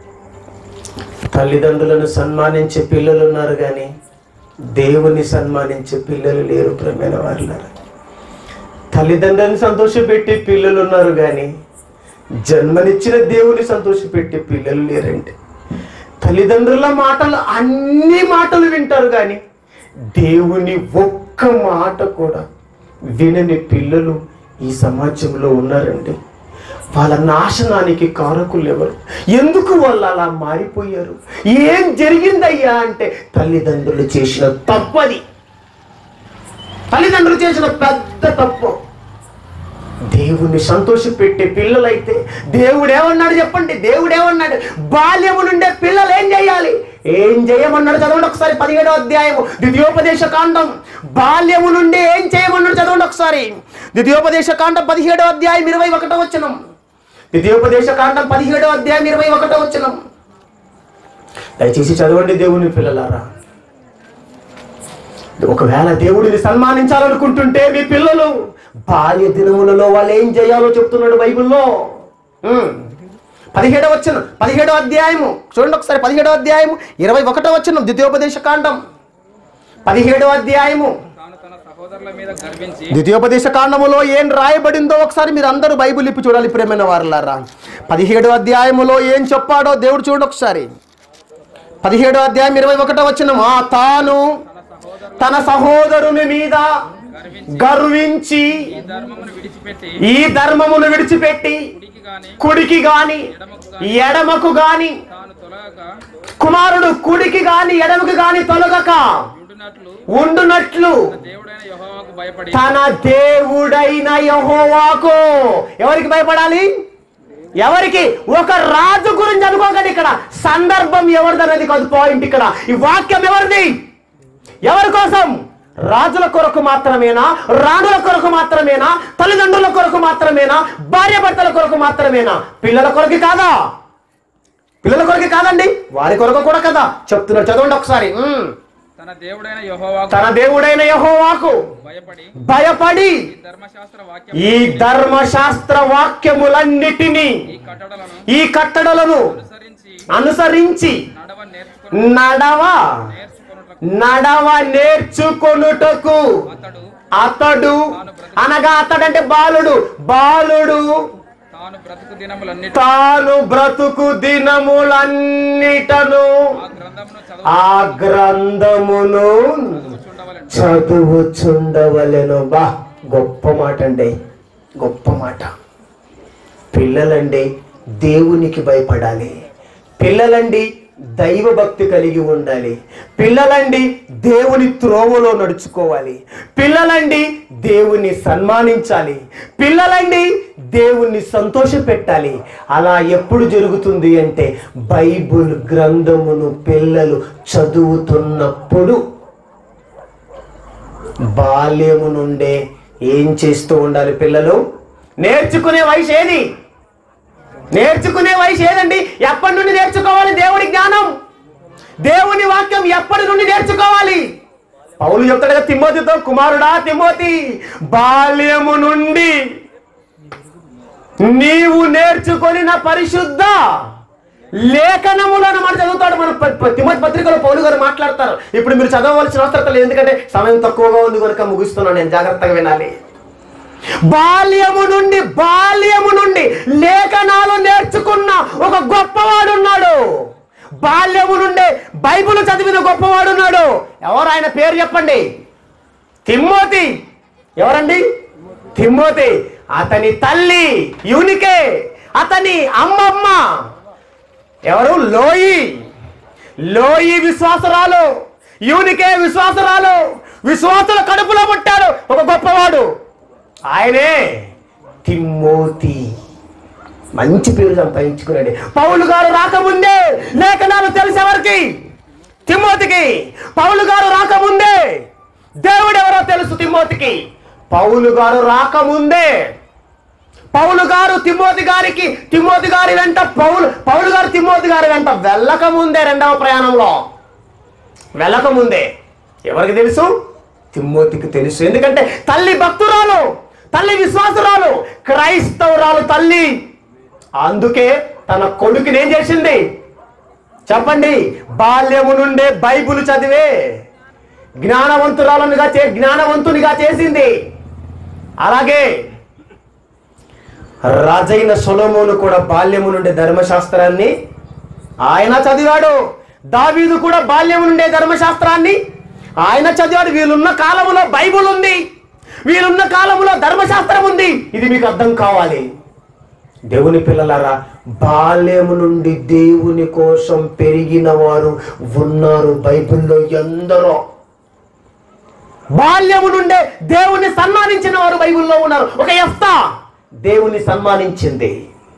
తల్లిదండ్రులను సన్మానించే పిల్లలు ఉన్నారు కానీ దేవుని సన్మానించే పిల్లలు లేరు ప్రేమైన వారులారా తల్లిదండ్రులను సంతోషపెట్టే పిల్లలు ఉన్నారు కానీ జన్మనిచ్చిన దేవుని సంతోషపెట్టే పిల్లలు లేరండి తల్లిదండ్రుల మాటలు అన్ని మాటలు వింటారు కానీ దేవుని ఒక్క మాట కూడా వినని పిల్లలు ఈ సమాజంలో ఉన్నారండి వాళ్ళ నాశనానికి కారకులు ఎవరు ఎందుకు వాళ్ళు అలా మారిపోయారు ఏం జరిగిందయ్యా అంటే తల్లిదండ్రులు చేసిన తప్పది తల్లిదండ్రులు చేసిన పెద్ద తప్పు దేవుణ్ణి సంతోషపెట్టే పిల్లలైతే దేవుడు ఏమన్నాడు చెప్పండి దేవుడు ఏమన్నాడు బాల్యము నుండే పిల్లలు ఏం చేయాలి ఏం చేయమన్నాడు చదవండి ఒకసారి పదిహేడో అధ్యాయము ద్వితీయోపదేశ కాండం బాల్యము నుండి ఏం చేయమన్నాడు చదవండి ఒకసారి ద్వితీయోపదేశ కాండం పదిహేడో అధ్యాయం ఇరవై ఒకటో వచనం ద్వితీయోపదేశ కాండం పదిహేడో అధ్యాయం ఇరవై ఒకటో వచనం దయచేసి చదవండి దేవుని పిల్లలారా ఒకవేళ దేవుడిని సన్మానించాలనుకుంటుంటే మీ పిల్లలు బాల్య దినములలో వాళ్ళు ఏం చేయాలో చెప్తున్నాడు బైబిల్లో ఉమ్. పదిహేడో వచ్చిన పదిహేడో అధ్యాయము చూడండి ఒకసారి పదిహేడో అధ్యాయము ఇరవై ఒకటో వచ్చిన ద్వితీయోపదేశ కాండం పదిహేడో అధ్యాయము తాను తన సహోదరుల మీద గర్వించి ద్వితీయోపదేశ కాండములో ఏం రాయబడిందో ఒకసారి మీరు అందరూ బైబిల్ ఇప్పి చూడాలి ప్రేమైన వారులారా పదిహేడో అధ్యాయములో ఏం చెప్పాడో దేవుడు చూడండి ఒకసారి పదిహేడో అధ్యాయం ఇరవై ఒకటో వచ్చిన తాను తన సహోదరుని మీద గర్వించి గర్వించి ఈ ధర్మమును విడిచిపెట్టి ఈ ధర్మమును విడిచిపెట్టి కుడికి గాని కుడికి గాని ఎడమకు గాని తాను తొలగక కుమారుడు కుడికి గాని ఎడమకు గాని తొలగక ఉండునట్లు ఉండునట్లు దేవుడైన యెహోవాకు భయపడి తన దేవుడైన యహోవాకు ఎవరికి భయపడాలి ఎవరికి ఒక రాజు గురించి అనుకోకండి ఇక్కడ సందర్భం ఎవరిదన్నది కాదు పాయింట్ ఇక్కడ ఈ వాక్యం ఎవరిది ఎవరి కోసం రాజుల కొరకు మాత్రమేనా రాణుల కొరకు మాత్రమేనా తల్లిదండ్రుల కొరకు మాత్రమేనా భార్యాభర్తల కొరకు మాత్రమేనా పిల్లల కొరకు కాదా పిల్లల కొరకు కాదండి వారి కొరకు కూడా కదా చెప్తున్నారు చదవండి ఒకసారి ఉమ్. తన దేవుడైన యెహోవాకు తన దేవుడైన యహోవాకు భయపడి భయపడి ఈ ధర్మశాస్త్ర వాక్యం ఈ ధర్మశాస్త్ర వాక్యములన్నిటినీ ఈ కట్టడలను ఈ కట్టడలను అనుసరించి అనుసరించి నడవ నేర్చుకుని నడవ నేర్చుకొనుటకు నడవ నేర్చుకొనుటకు అతడు అతడు అనగా అతడంటే బాలుడు బాలుడు తాను బ్రతుకు దినములన్నిటి తాను బ్రతుకు దినములన్నిటను ఆ గ్రంథమును చదువు ఆ గ్రంథమును చూడవలెను చదువుచుండవలెను బా గొప్ప మాట అండి గొప్ప మాట పిల్లలండి దేవునికి భయపడాలి పిల్లలండి దైవ భక్తి కలిగి ఉండాలి పిల్లలండి దేవుని త్రోవలో నడుచుకోవాలి పిల్లలండి దేవుని సన్మానించాలి పిల్లలండి దేవుణ్ణి సంతోషపెట్టాలి అలా ఎప్పుడు జరుగుతుంది అంటే బైబుల్ గ్రంథమును పిల్లలు చదువుతున్నప్పుడు బాల్యము నుండే ఏం చేస్తూ ఉండాలి పిల్లలు నేర్చుకునే వయసు ఏది నేర్చుకునే వయసు ఏదండి ఎప్పటి నుండి నేర్చుకోవాలి దేవుడి జ్ఞానం దేవుని వాక్యం ఎప్పటి నుండి నేర్చుకోవాలి పౌలు చెప్తాడు కదా తిమ్మోతితో కుమారుడా తిమ్మోతి బాల్యము నుండి నీవు నేర్చుకొనిన పరిశుద్ధ లేఖనములను మనం చదువుతాడు మన ప- ప- తిమ్మతి పత్రికలో పౌలు గారు మాట్లాడతారు ఇప్పుడు మీరు చదవవలసిన అవసరం లేదు ఎందుకంటే సమయం తక్కువగా ఉంది కనుక ముగిస్తున్నాను నేను జాగ్రత్తగా వినాలి బాల్యము నుండి బాల్యము నుండి లేఖనాలు నేర్చుకున్న ఒక గొప్పవాడు ఉన్నాడు బాల్యము నుండే బైబిల్ చదివిన గొప్పవాడు ఉన్నాడు ఎవరు ఆయన పేరు చెప్పండి తిమ్మోతి ఎవరండి తిమ్మోతి అతని తల్లి యూనికే అతని అమ్మమ్మ ఎవరు లోయి లోయి విశ్వాసరాలు యూనికే విశ్వాసరాలు విశ్వాసుల కడుపులో పుట్టాడు ఒక గొప్పవాడు ఆయనే తిమ్మోతి మంచి పేరు సంపాదించుకున్నాడు పౌలు గారు రాకముందే లేఖనాలు తెలిసేవారికి తిమ్మోతికి పౌలు గారు రాకముందే దేవుడు ఎవరో తెలుసు తిమ్మోతికి పౌలు గారు రాకముందే పౌలు గారు తిమ్మోతి గారికి తిమ్మోతి గారి వెంట పౌలు పౌలు గారు తిమ్మోతి గారి వెంట వెళ్ళక ముందే రెండవ ప్రయాణంలో వెళ్ళక ముందే ఎవరికి తెలుసు తిమ్మోతికి తెలుసు ఎందుకంటే తల్లి భక్తురాలు తల్లి విశ్వాసురాలు క్రైస్తవురాలు తల్లి అందుకే తన కొడుకుని ఏం చేసింది చెప్పండి బాల్యము నుండే బైబిల్ చదివే జ్ఞానవంతురాలనుగా చే జ్ఞానవంతునిగా చేసింది అలాగే రాజైన సొలొమోను కూడా బాల్యము నుండే ధర్మశాస్త్రాన్ని ఆయన చదివాడు దావీదు కూడా బాల్యము నుండే ధర్మశాస్త్రాన్ని ఆయన చదివాడు వీళ్ళున్న కాలములో బైబుల్ ఉంది వీళ్ళున్న కాలములో ధర్మశాస్త్రం ఉంది ఇది మీకు అర్థం కావాలి దేవుని పిల్లలారా బాల్యము నుండి దేవుని కోసం పెరిగిన వారు ఉన్నారు బైబిల్లో ఎందరో బాల్యము నుండే దేవుని సన్మానించిన వారు బైబిల్లో ఉన్నారు ఒక ఎఫ్తా దేవుని సన్మానించింది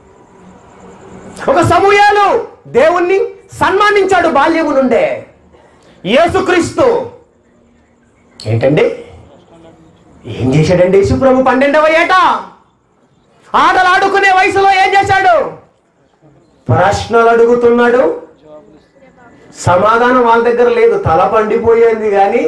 ఒక సమూహాలు దేవుణ్ణి సన్మానించాడు బాల్యము నుండే యేసుక్రీస్తు ఏంటండి ఏం చేశాడండి యేసు ప్రభు పన్నెండవ ఏట ఆటలు ఆడుకునే వయసులో ఏం చేశాడు ప్రశ్నలు అడుగుతున్నాడు సమాధానం వాళ్ళ దగ్గర లేదు తల పండిపోయింది కానీ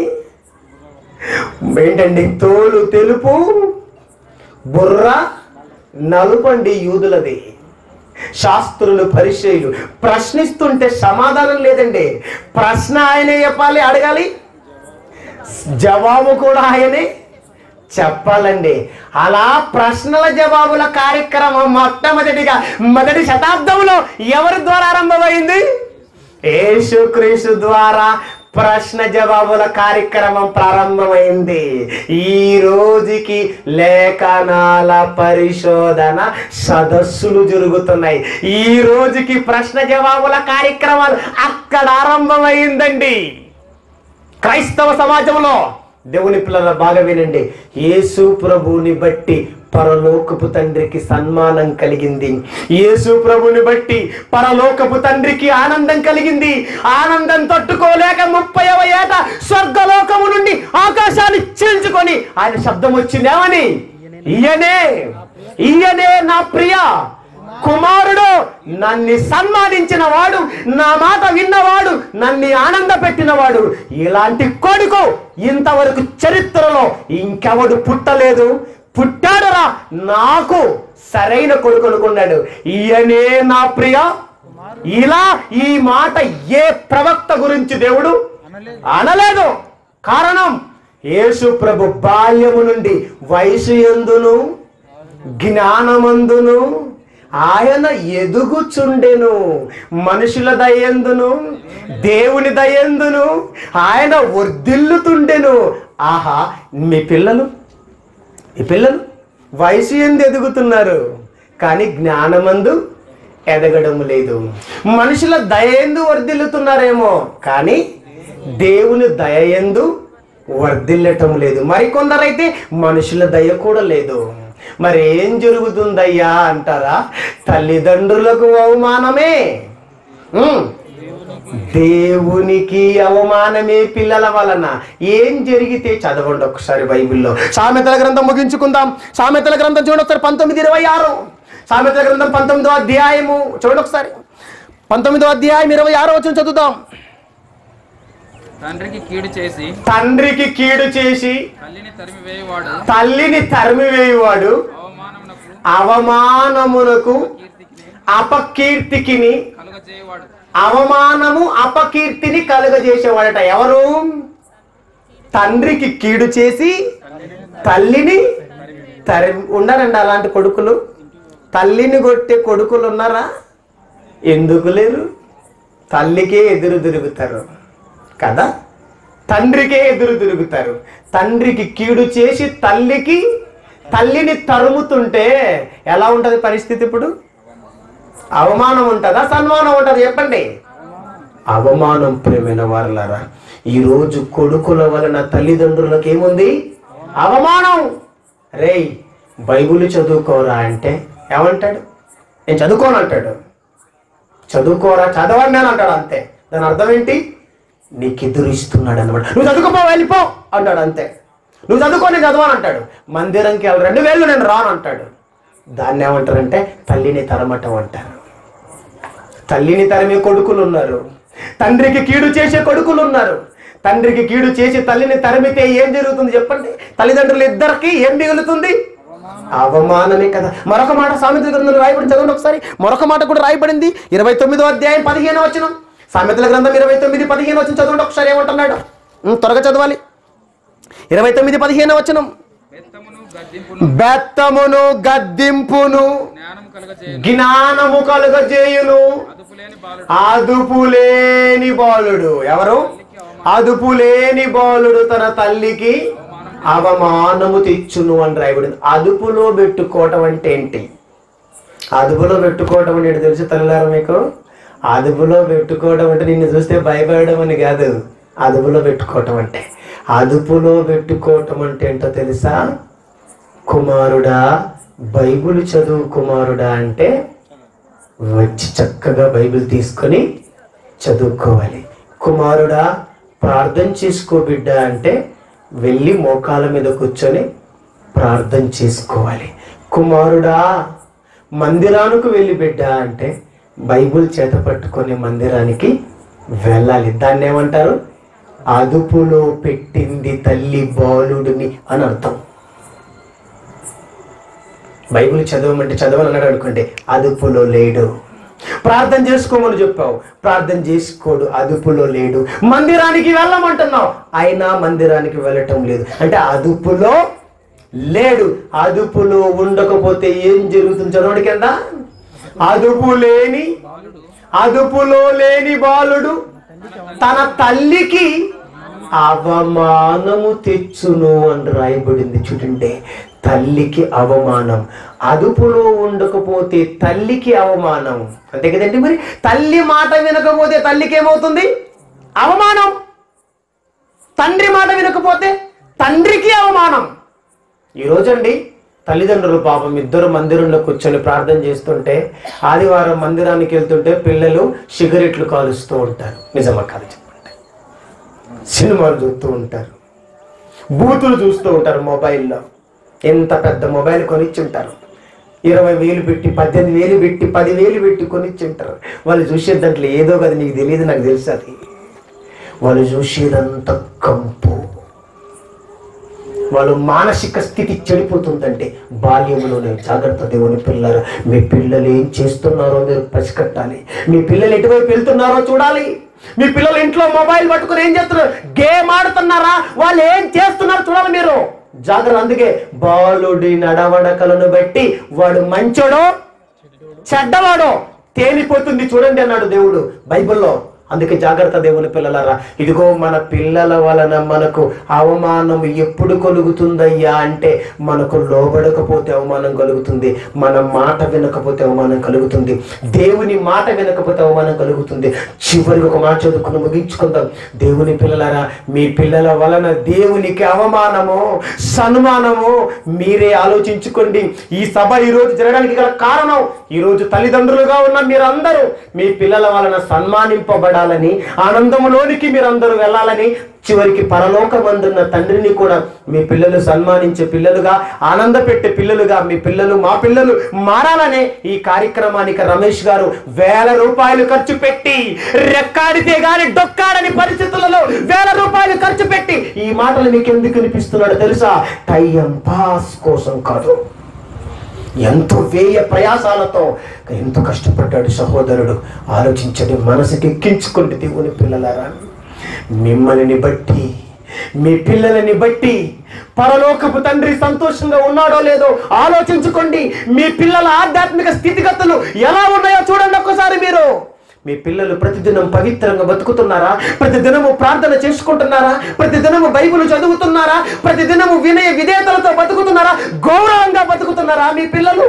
ఏంటండి తోలు తెలుపు బుర్ర నలుపండి యూదులది శాస్త్రులు పరిచయులు ప్రశ్నిస్తుంటే సమాధానం లేదండి ప్రశ్న ఆయనే చెప్పాలి అడగాలి జవాబు కూడా ఆయనే చెప్పాలండి అలా ప్రశ్నల జవాబుల కార్యక్రమం మొట్టమొదటిగా మొదటి శతాబ్దంలో ఎవరి ద్వారా ఆరంభమైంది యేసుక్రీస్తు ద్వారా ప్రశ్న జవాబుల కార్యక్రమం ప్రారంభమైంది ఈ రోజుకి లేఖనాల పరిశోధన సదస్సులు జరుగుతున్నాయి ఈ రోజుకి ప్రశ్న జవాబుల కార్యక్రమాలు అక్కడ ఆరంభమైందండి క్రైస్తవ సమాజంలో దేవుని పిల్లల బాగా వినండి యేసు ప్రభువుని బట్టి పరలోకపు తండ్రికి సన్మానం కలిగింది యేసు ప్రభుని బట్టి పరలోకపు తండ్రికి ఆనందం కలిగింది ఆనందం తట్టుకోలేక ముప్పైవ ఏట స్వర్గలోకము నుండి ఆకాశాన్ని చీల్చుకొని ఆయన శబ్దం వచ్చింది ఏమని ఈయనే ఈయనే నా ప్రియ కుమారుడు నన్ను సన్మానించిన వాడు నా మాట విన్నవాడు నన్ను ఆనంద పెట్టినవాడు ఇలాంటి కొడుకు ఇంతవరకు చరిత్రలో ఇంకెవడు పుట్టలేదు పుట్టాడురా నాకు సరైన కొడుకు అనుకున్నాడు ఈయనే నా ప్రియ ఇలా ఈ మాట ఏ ప్రవక్త గురించి దేవుడు అనలేదు కారణం యేసు ప్రభు బాల్యము నుండి వయసు ఎందును జ్ఞానమందును ఆయన ఎదుగుచుండెను మనుషుల దయందును దేవుని దయందును ఆయన వర్ధిల్లుతుండెను ఆహా మీ పిల్లలు ఈ పిల్లలు వయసు ఎందు ఎదుగుతున్నారు కానీ జ్ఞానమందు ఎదగడం లేదు మనుషుల దయందు వర్ధిల్లుతున్నారేమో కానీ దేవుని దయందు వర్ధిల్లటం లేదు మరికొందరైతే మనుషుల దయ కూడా లేదు మరి ఏం జరుగుతుందయ్యా అంటారా తల్లిదండ్రులకు అవమానమే ఉమ్. దేవునికి అవమానమే పిల్లల వలన ఏం జరిగితే చదవండి ఒకసారి బైబిల్లో సామెతల గ్రంథం ముగించుకుందాం సామెతల గ్రంథం చూడండి ఒకసారి పంతొమ్మిది ఇరవై ఆరు సామెతల గ్రంథం పంతొమ్మిదో అధ్యాయము చూడండి ఒకసారి పంతొమ్మిదో అధ్యాయం ఇరవై ఆరో వచ్చిన చదువుదాం తండ్రికి కీడు చేసి తండ్రికి కీడు చేసి తల్లిని తరిమి వేయవాడు తల్లిని తరిమివేయువాడు అవమానమునకు అవమానమునకు కీర్తికి అపకీర్తికిని కలుగజేయవాడు అవమానము అపకీర్తిని కలుగజేసేవాడట ఎవరు తండ్రికి కీడు చేసి తల్లిని తరి ఉన్నారండి అలాంటి కొడుకులు తల్లిని కొట్టే కొడుకులు ఉన్నారా ఎందుకు లేరు తల్లికే ఎదురు తిరుగుతారు కదా తండ్రికే ఎదురు తిరుగుతారు తండ్రికి కీడు చేసి తల్లికి తల్లిని తరుముతుంటే ఎలా ఉంటుంది పరిస్థితి ఇప్పుడు అవమానం ఉంటుందా సన్మానం ఉంటుందా చెప్పండి అవమానం ప్రేమైన వారులారా ఈరోజు కొడుకుల వలన తల్లిదండ్రులకు ఏముంది అవమానం రేయ్ బైబిల్ చదువుకోరా అంటే ఏమంటాడు నేను చదువుకోను అంటాడు చదువుకోరా చదవండి అని అంటాడు అంతే దాని అర్థం ఏంటి నీకు ఎదురు ఇస్తున్నాడు అనమాట నువ్వు చదువుకోపో వెళ్ళిపో అంటాడు అంతే నువ్వు చదువుకో నేను చదవను అంటాడు మందిరంకి వెళ్ళి రెండు వేలు నేను రాను అంటాడు దాన్ని ఏమంటారంటే తల్లిని తరమటం అంటారు తల్లిని తరిమే కొడుకులు ఉన్నారు తండ్రికి కీడు చేసే కొడుకులు ఉన్నారు తండ్రికి కీడు చేసి తల్లిని తరిమితే ఏం జరుగుతుంది చెప్పండి తల్లిదండ్రులు ఇద్దరికి ఏం మిగులుతుంది అవమానమే కదా మరొక మాట సామెతల గ్రంథంలో రాయబడి చదవండి ఒకసారి మరొక మాట కూడా రాయబడింది ఇరవై తొమ్మిదో అధ్యాయం పదిహేను వచ్చిన సామెతల గ్రంథం ఇరవై తొమ్మిది పదిహేను వచ్చిన చదవండి ఒకసారి ఏమంటున్నాడు ఉం, త్వరగా చదవాలి ఇరవై తొమ్మిది పదిహేను వచనం బెత్తమును గద్దింపును బెత్తమును గద్దింపును జ్ఞానం కలుగజేయను జ్ఞానము కలుగజేయును అదుపులేని బాలుడు అదుపులేని బాలుడు ఎవరు అదుపులేని బాలుడు తన తల్లికి అవమానము తెచ్చును అని రాయబడింది అదుపులో పెట్టుకోవటం అంటే ఏంటి అదుపులో పెట్టుకోవటం అంటే ఏంటి తెలుసు తల్లిదారు మీకు అదుపులో పెట్టుకోవడం అంటే నిన్ను చూస్తే భయపడడం అని కాదు అదుపులో పెట్టుకోవటం అంటే అదుపులో పెట్టుకోవటం అంటే ఏంటో తెలుసా కుమారుడా బైబిల్ చదువు కుమారుడా అంటే వచ్చి చక్కగా బైబిల్ తీసుకొని చదువుకోవాలి కుమారుడా ప్రార్థన చేసుకో బిడ్డ అంటే వెళ్ళి మోకాల మీద కూర్చొని ప్రార్థన చేసుకోవాలి కుమారుడా మందిరానికి వెళ్ళి బిడ్డ అంటే బైబిల్ చేత పట్టుకొని మందిరానికి వెళ్ళాలి దాన్ని ఏమంటారు అదుపులో పెట్టింది తల్లి బాలుడిని అని అర్థం బైబిల్ చదవమంటే చదవని అన్నాడు అనుకోండి అదుపులో లేడు ప్రార్థన చేసుకోమని చెప్పావు ప్రార్థన చేసుకోడు అదుపులో లేడు మందిరానికి వెళ్ళమంటున్నావు అయినా మందిరానికి వెళ్ళటం లేదు అంటే అదుపులో లేడు అదుపులో ఉండకపోతే ఏం జరుగుతుంది చదవడి కింద అదుపు లేని అదుపులో లేని బాలుడు తన తల్లికి అవమానము తెచ్చును అని రాయబడింది చూడండి తల్లికి అవమానం అదుపులో ఉండకపోతే తల్లికి అవమానం అంతే కదండి మరి తల్లి మాట వినకపోతే తల్లికి ఏమవుతుంది అవమానం తండ్రి మాట వినకపోతే తండ్రికి అవమానం ఈరోజండి తల్లిదండ్రులు పాపం ఇద్దరు మందిరంలో కూర్చొని ప్రార్థన చేస్తుంటే ఆదివారం మందిరానికి వెళ్తుంటే పిల్లలు సిగరెట్లు కాలుస్తూ ఉంటారు నిజమా కాదు చెప్పండి సినిమాలు చూస్తూ ఉంటారు బూతులు చూస్తూ ఉంటారు మొబైల్లో ఎంత పెద్ద మొబైల్ కొనిచ్చుంటారు ఇరవై వేలు పెట్టి పద్దెనిమిది వేలు పెట్టి పదివేలు పెట్టి కొనిచ్చుంటారు వాళ్ళు చూసే దాంట్లో ఏదో కదా నీకు తెలియదు నాకు తెలుసు అది వాళ్ళు చూసేదంతా కంపు వాళ్ళు మానసిక స్థితి చెడిపోతుందంటే బాల్యంలోనే జాగ్రత్త దేవుని పిల్లలు మీ పిల్లలు ఏం చేస్తున్నారో మీరు పసికట్టాలి మీ పిల్లలు ఎటువైపు వెళ్తున్నారో చూడాలి మీ పిల్లలు ఇంట్లో మొబైల్ పట్టుకుని ఏం చేస్తున్నారు గేమ్ ఆడుతున్నారా వాళ్ళు ఏం చేస్తున్నారో చూడాలి మీరు జాగ్రత్త అందుకే బాలుడి నడవడకలను బట్టి వాడు మంచోడో చెడ్డవాడో తేలిపోతుంది చూడండి అన్నాడు దేవుడు బైబిల్లో అందుకే జాగ్రత్త దేవుని పిల్లలారా ఇదిగో మన పిల్లల వలన మనకు అవమానం ఎప్పుడు కలుగుతుందయ్యా అంటే మనకు లోబడకపోతే అవమానం కలుగుతుంది మన మాట వినకపోతే అవమానం కలుగుతుంది దేవుని మాట వినకపోతే అవమానం కలుగుతుంది చివరికి ఒక మాట చదువుకుని ముగించుకుందాం దేవుని పిల్లలారా మీ పిల్లల వలన దేవునికి అవమానము సన్మానము మీరే ఆలోచించుకోండి ఈ సభ ఈరోజు జరగడానికి గల కారణం ఈరోజు తల్లిదండ్రులుగా ఉన్న మీరందరూ మీ పిల్లల వలన సన్మానింపబడాలని ఆనందములోనికి మీరందరూ వెళ్ళాలని చివరికి పరలోకమందున్న తండ్రిని కూడా మీ పిల్లలు సన్మానించే పిల్లలుగా ఆనంద పెట్టే పిల్లలుగా మీ పిల్లలు మా పిల్లలు మారాలనే ఈ కార్యక్రమానికి రమేష్ గారు వేల రూపాయలు ఖర్చు పెట్టి రెక్కాడితే గాని డొక్కాడని పరిస్థితులలో వేల రూపాయలు ఖర్చు పెట్టి ఈ మాటలు మీకు ఎందుకు వినిపిస్తున్నాడో తెలుసా టైం పాస్ కోసం కాదు ఎంతో వేయ ప్రయాసాలతో ఎంతో కష్టపడ్డాడు సహోదరుడు ఆలోచించండి మనసుకి ఎక్కించుకోండి దేవుని పిల్లలారా మిమ్మల్ని బట్టి మీ పిల్లలని బట్టి పరలోకపు తండ్రి సంతోషంగా ఉన్నాడో లేదో ఆలోచించుకోండి మీ పిల్లల ఆధ్యాత్మిక స్థితిగతులు ఎలా ఉన్నాయో చూడండి ఒక్కసారి మీరు మీ పిల్లలు ప్రతిదినం పవిత్రంగా బతుకుతున్నారా ప్రతిదినము ప్రార్థన చేసుకుంటున్నారా ప్రతిదినము బైబిల్ చదువుతున్నారా ప్రతిదినము వినయ విధేయతలతో బతుకుతున్నారా గౌరవంగా బతుకుతున్నారా మీ పిల్లలు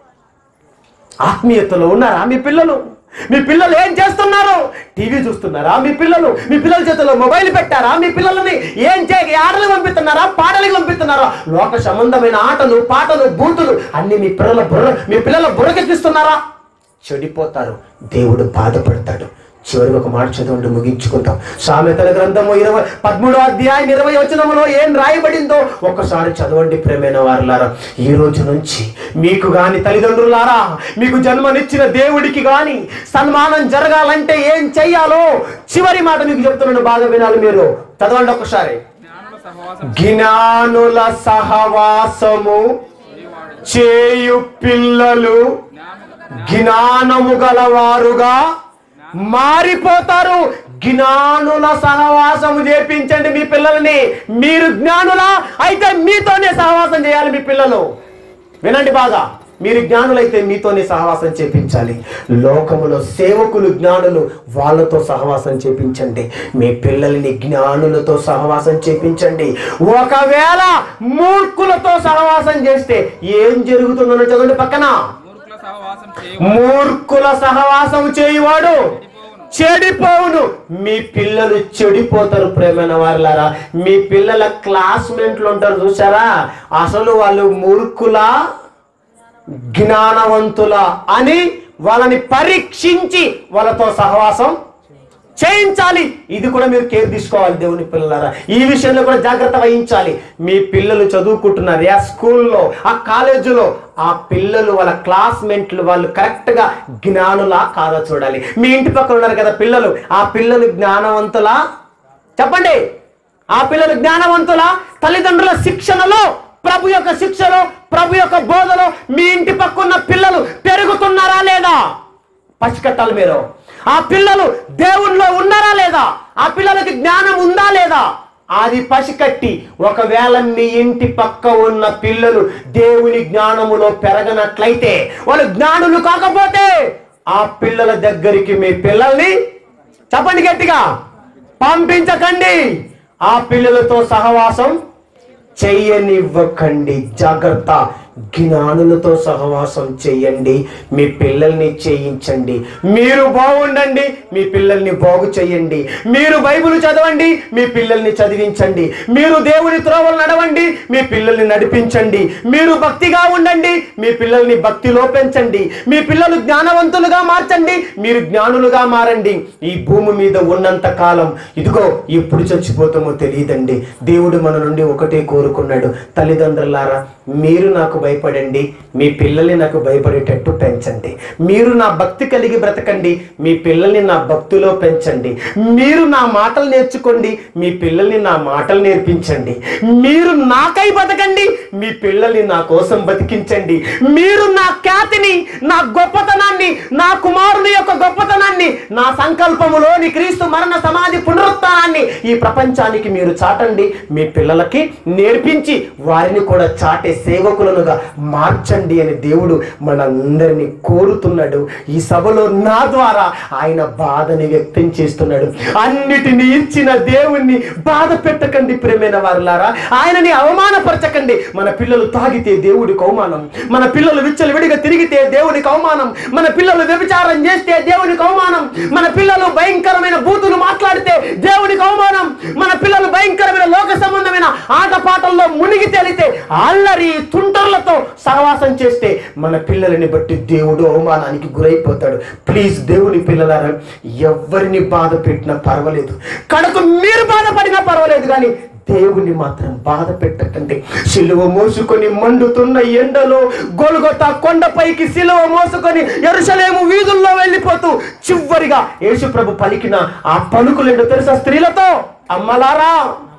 ఆత్మీయతలో ఉన్నారా మీ పిల్లలు మీ పిల్లలు ఏం చేస్తున్నారు టీవీ చూస్తున్నారా మీ పిల్లలు మీ పిల్లల చేతిలో మొబైల్ పెట్టారా మీ పిల్లలని ఏం చే ఆటలు పంపిస్తున్నారా పాటలకు పంపిస్తున్నారా లోక సంబంధమైన ఆటలు పాటలు బూతులు అన్ని మీ పిల్లల బుర్ర మీ పిల్లల బుర్రకెక్కిస్తున్నారా చెడిపోతారు దేవుడు బాధపడతాడు చివరికి ఒక మాట చదవండి ముగించుకుంటాం సామెతల గ్రంథము ఇరవై పదమూడో అధ్యాయం ఇరవై వచనములో ఏం రాయబడిందో ఒక్కసారి చదవండి ప్రేమైన వారులారా ఈ రోజు నుంచి మీకు గాని తల్లిదండ్రులారా మీకు జన్మనిచ్చిన దేవుడికి గాని సన్మానం జరగాలంటే ఏం చెయ్యాలో చివరి మాట మీకు చెప్తున్నాను బాగా వినాలి మీరు చదవండి ఒక్కసారి జ్ఞానుల సహవాసం జ్ఞానుల సహవాసము చేయు పిల్లలు జ్ఞానము గలవారుగా మారిపోతారు జ్ఞానుల సహవాసము చేపించండి మీ పిల్లల్ని మీరు జ్ఞానులా అయితే మీతోనే సహవాసం చేయాలి మీ పిల్లలు వినండి బాగా మీరు జ్ఞానులైతే మీతోనే సహవాసం చేపించాలి లోకములో సేవకులు జ్ఞానులు వాళ్ళతో సహవాసం చేపించండి మీ పిల్లల్ని జ్ఞానులతో సహవాసం చేపించండి ఒకవేళ మూర్ఖులతో సహవాసం చేస్తే ఏం జరుగుతుందో చదవండి పక్కన మూర్ఖుల సహవాసం చేయ మూర్ఖుల సహవాసం చేయువాడు చెడిపోవును మీ పిల్లలు చెడిపోతారు ప్రేమైన వారులారా మీ పిల్లల క్లాస్మేట్లు ఉంటారు చూసారా అసలు వాళ్ళు మూర్ఖుల జ్ఞానవంతుల అని వాళ్ళని పరీక్షించి వాళ్ళతో సహవాసం చేయించాలి ఇది కూడా మీరు కేర్ తీసుకోవాలి దేవుని పిల్లలారా ఈ విషయంలో కూడా జాగ్రత్త వహించాలి మీ పిల్లలు చదువుకుంటున్నారు ఆ స్కూల్లో ఆ కాలేజీలో ఆ పిల్లలు వాళ్ళ క్లాస్మేట్లు వాళ్ళు కరెక్ట్గా జ్ఞానులా కాదో చూడాలి మీ ఇంటి పక్కన ఉన్నారు కదా పిల్లలు ఆ పిల్లలు జ్ఞానవంతులా చెప్పండి ఆ పిల్లలు జ్ఞానవంతుల తల్లిదండ్రుల శిక్షణలో ప్రభు యొక్క శిక్షలో ప్రభు యొక్క బోధలో మీ ఇంటి పక్కన్న పిల్లలు పెరుగుతున్నారా లేదా పసికట్టాలి మీరు ఆ పిల్లలు దేవుణ్ణిలో ఉన్నారా లేదా ఆ పిల్లలకి జ్ఞానం ఉందా లేదా అది పసికట్టి ఒకవేళ మీ ఇంటి పక్క ఉన్న పిల్లలు దేవుని జ్ఞానములో పెరగనట్లయితే వాళ్ళు జ్ఞానులు కాకపోతే ఆ పిల్లల దగ్గరికి మీ పిల్లల్ని చెప్పండి గట్టిగా పంపించకండి ఆ పిల్లలతో సహవాసం చెయ్యనివ్వకండి జాగ్రత్త జ్ఞానులతో సహవాసం చేయండి మీ పిల్లల్ని చేయించండి మీరు బాగుండండి మీ పిల్లల్ని బాగు చేయండి మీరు బైబిల్ చదవండి మీ పిల్లల్ని చదివించండి మీరు దేవుని త్రోవలు నడవండి మీ పిల్లల్ని నడిపించండి మీరు భక్తిగా ఉండండి మీ పిల్లల్ని భక్తిలో పెంచండి మీ పిల్లలు జ్ఞానవంతులుగా మార్చండి మీరు జ్ఞానులుగా మారండి ఈ భూమి మీద ఉన్నంత కాలం ఇదిగో ఎప్పుడు చచ్చిపోతామో తెలియదండి దేవుడు మన నుండి ఒకటే కోరుకున్నాడు తల్లిదండ్రులారా మీరు నాకు భయపడండి మీ పిల్లల్ని నాకు భయపడేటట్టు పెంచండి మీరు నా భక్తి కలిగి బ్రతకండి మీ పిల్లల్ని నా భక్తిలో పెంచండి మీరు నా మాటలు నేర్చుకోండి మీ పిల్లల్ని నా మాటలు నేర్పించండి మీరు నాకై బతకండి మీ పిల్లల్ని నా కోసం బతికించండి మీరు నా ఖ్యాతిని నా గొప్పతనాన్ని నా కుమారుని యొక్క గొప్పతనాన్ని నా సంకల్పములోని క్రీస్తు మరణ సమాధి పునరుత్థానాన్ని ఈ ప్రపంచానికి మీరు చాటండి మీ పిల్లలకి నేర్పించి వారిని కూడా చాటే సేవకులనుగా మార్చండి అని దేవుడు మనందరినీ కోరుతున్నాడు ఈ సభలో నా ద్వారా ఆయన బాధని వ్యక్తం చేస్తున్నాడు అన్నిటిని ఇచ్చిన దేవుణ్ణి బాధ పెట్టకండి ప్రేమైన వారులారా ఆయనని అవమానపరచకండి మన పిల్లలు తాగితే దేవుడికి అవమానం మన పిల్లలు విచ్చలు విడిగా తిరిగితే దేవునికి అవమానం మన పిల్లలు వ్యభిచారం చేస్తే దేవునికి అవమానం మన పిల్లలు భయంకరమైన బూతులు మాట్లాడితే దేవునికి అవమానం మన పిల్లలు భయంకరమైన లోక సంబంధమైన ఆటపాటల్లో మునిగి తేలితే అల్లరి తుంటర్లతో సహవాసం చేస్తే మన పిల్లలని బట్టి దేవుడు అవమానానికి గురైపోతాడు ప్లీజ్ దేవుని పిల్లలారా ఎవరిని బాధ పెట్టినా పర్వాలేదు కడకు మీరు బాధపడినా పర్వాలేదు కానీ దేవుని మాత్రం బాధ పెట్టకండి సిలువ మోసుకొని మండుతున్న ఎండలో గొలుగొట్ట కొండపైకి సిలువ మోసుకొని ఎరుసలేము వీధుల్లో వెళ్ళిపోతూ చివరిగా యేసుప్రభు పలికిన ఆ పలుకులేంటో తెలుసా స్త్రీలతో అమ్మలారా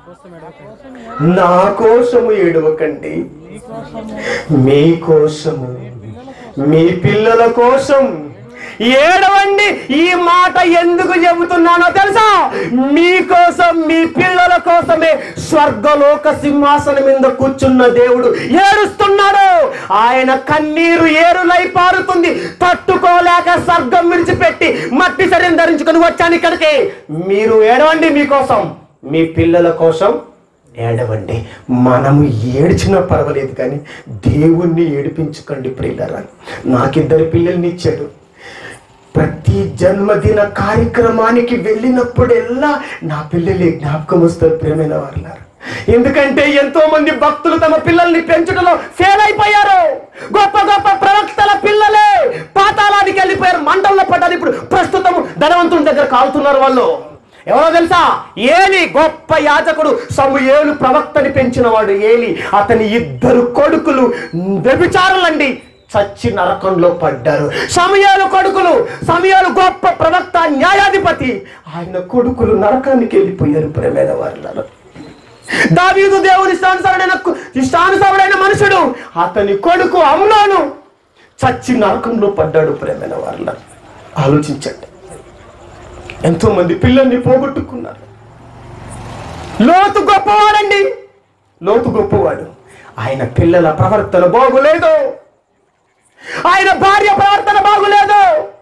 నా కోసము ఏడవకండి మీ కోసము మీ పిల్లల కోసం ఏడవండి ఈ మాట ఎందుకు చెబుతున్నానో తెలుసా మీకోసం మీ పిల్లల కోసమే స్వర్గలోక సింహాసనం మీద కూర్చున్న దేవుడు ఏడుస్తున్నాడు ఆయన కన్నీరు ఏరులై పారుతుంది తట్టుకోలేక స్వర్గం విడిచిపెట్టి మట్టి శరీరం ధరించుకొని వచ్చాను ఇక్కడికి మీరు ఏడవండి మీకోసం మీ పిల్లల కోసం ఏడవండి మనము ఏడ్చినా పర్వాలేదు కానీ దేవుణ్ణి ఏడిపించుకోండి ప్రియులరా నాకిద్దరు పిల్లల్ని ఇచ్చాడు ప్రతి జన్మదిన కార్యక్రమానికి వెళ్ళినప్పుడెల్లా నా పిల్లలే జ్ఞాపకం వస్తారు ప్రేమైన వారులారు ఎందుకంటే ఎంతో మంది భక్తులు తమ పిల్లల్ని పెంచడంలో ఫెయిల్ అయిపోయారు గొప్ప గొప్ప ప్రవక్తల పిల్లలే పాతాళానికి వెళ్ళిపోయారు మంటల్లో పడ్డారు ఇప్పుడు ప్రస్తుతం ధనవంతుల దగ్గర కాలుతున్నారు వాళ్ళు ఎవరో తెలుసా ఏలి గొప్ప యాజకుడు సమూయేలు ప్రవక్తని పెంచినవాడు ఏలి అతని ఇద్దరు కొడుకులు వ్యభిచారులండి చచ్చి నరకంలో పడ్డారు సమయాలు కొడుకులు సమయాలు గొప్ప ప్రవక్త న్యాయాధిపతి ఆయన కొడుకులు నరకానికి వెళ్ళిపోయారు ప్రేమైన వారిలో దావీదు దేవుని ఇష్టానుసారుడైన కు- ఇష్టానుసారుడైన మనుషుడు అతని కొడుకు అమ్నాను చచ్చి నరకంలో పడ్డాడు ప్రేమైన వారిలో ఆలోచించండి ఎంతో మంది పిల్లల్ని పోగొట్టుకున్నారు లోతు గొప్పవాడండి లోతు గొప్పవాడు ఆయన పిల్లల ప్రవర్తన బాగులేదు ఆయన భార్య ప్రవర్తన బాగులేదు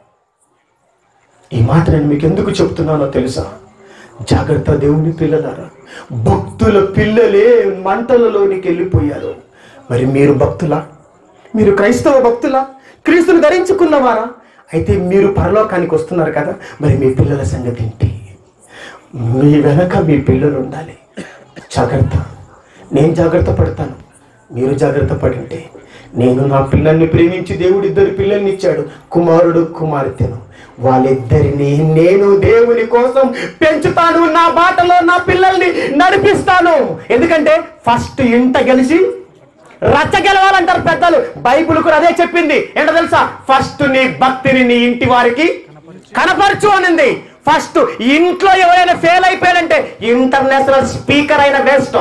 ఈ మాట నేను మీకు ఎందుకు చెప్తున్నానో తెలుసా జాగ్రత్త దేవుని పిల్లలారా భక్తుల పిల్లలే మంటలలోనికి వెళ్ళిపోయారు మరి మీరు భక్తులా మీరు క్రైస్తవ భక్తులా క్రీస్తుని ధరించుకున్నవారా అయితే మీరు పరలోకానికి వస్తున్నారు కదా మరి మీ పిల్లల సంగతి ఏంటి మీ వెనక మీ పిల్లలు ఉండాలి జాగ్రత్త నేను జాగ్రత్త పడతాను మీరు జాగ్రత్త పడింటే నేను నా పిల్లల్ని ప్రేమించి దేవుడు ఇద్దరు పిల్లల్ని ఇచ్చాడు కుమారుడు కుమార్తెను వాళ్ళిద్దరిని నేను దేవుని కోసం పెంచుతాను నా బాటలో నా పిల్లల్ని నడిపిస్తాను ఎందుకంటే ఫస్ట్ ఇంట గెలిచి రచ్చ గెలవాలంటారు పెద్దలు బైబిల్ కూడా అదే చెప్పింది ఏంటో తెలుసా ఫస్ట్ నీ భక్తిని నీ ఇంటి వారికి కనపరచు అనింది ఫస్ట్ ఇంట్లో ఎవరైనా ఫెయిల్ అయిపోయాడంటే ఇంటర్నేషనల్ స్పీకర్ అయిన వేస్ట్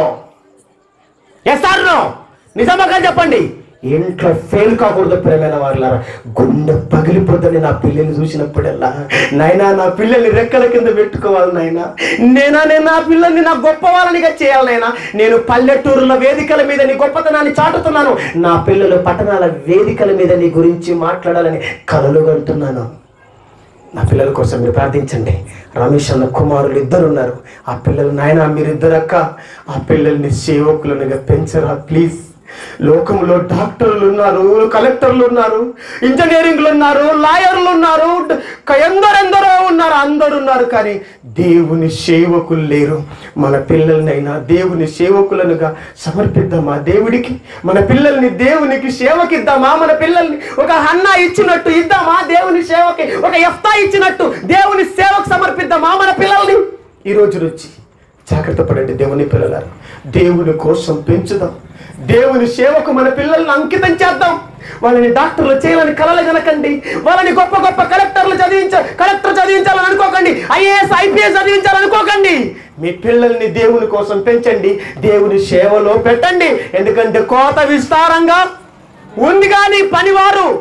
ఎస్ ఆర్ నో నిజంగా చెప్పండి ఇంట్లో ఫెయిల్ కాకూడదు ప్రేమైన వారులారా గుండె పగిలిపోద్దని నా పిల్లల్ని చూసినప్పుడల్లా నాయనా నా పిల్లల్ని రెక్కల కింద పెట్టుకోవాలి నాయనా నేనా నేను నా పిల్లల్ని నా గొప్ప వాళ్ళనిగా చేయాలి నాయనా నేను పల్లెటూరుల వేదికల మీద నీ గొప్పతనాన్ని చాటుతున్నాను నా పిల్లలు పట్టణాల వేదికల మీద నీ గురించి మాట్లాడాలని కలలు కంటున్నాను నా పిల్లల కోసం మీరు ప్రార్థించండి రమేష్ అన్న కుమారులు ఇద్దరు ఉన్నారు ఆ పిల్లలు నాయన మీరిద్దరు అక్క ఆ పిల్లల్ని సేవకులనుగా పెంచరా ప్లీజ్ లోకంలో డాక్టర్లు ఉన్నారు కలెక్టర్లు ఉన్నారు ఇంజనీరింగ్లు ఉన్నారు లాయర్లు ఉన్నారు క- ఎందరెందరో ఉన్నారు అందరు ఉన్నారు కానీ దేవుని సేవకులు లేరు మన పిల్లల్నైనా దేవుని సేవకులనుగా సమర్పిద్దామా దేవుడికి మన పిల్లల్ని దేవునికి సేవకిద్దామా మన పిల్లల్ని ఒక హన్నా ఇచ్చినట్టు ఇద్దామా దేవుని సేవకి ఒక ఎఫ్తా ఇచ్చినట్టు దేవుని సేవకు సమర్పిద్దామా మన పిల్లల్ని ఈ రోజు నుంచి జాగ్రత్త పడండి దేవుని పిల్లలారు దేవుని కోసం పెంచుదాం దేవుని సేవకు మన పిల్లల్ని అంకితం చేద్దాం వాళ్ళని డాక్టర్లు చేయాలని కలలు కనకండి వాళ్ళని గొప్ప గొప్ప కలెక్టర్లు చదివించ కలెక్టర్ చదివించాలని అనుకోకండి ఐఏఎస్ ఐపీఎస్ చదివించాలనుకోకండి మీ పిల్లల్ని దేవుని కోసం పెంచండి దేవుని సేవలో పెట్టండి ఎందుకంటే కోత విస్తారంగా ఉంది కానీ పనివారు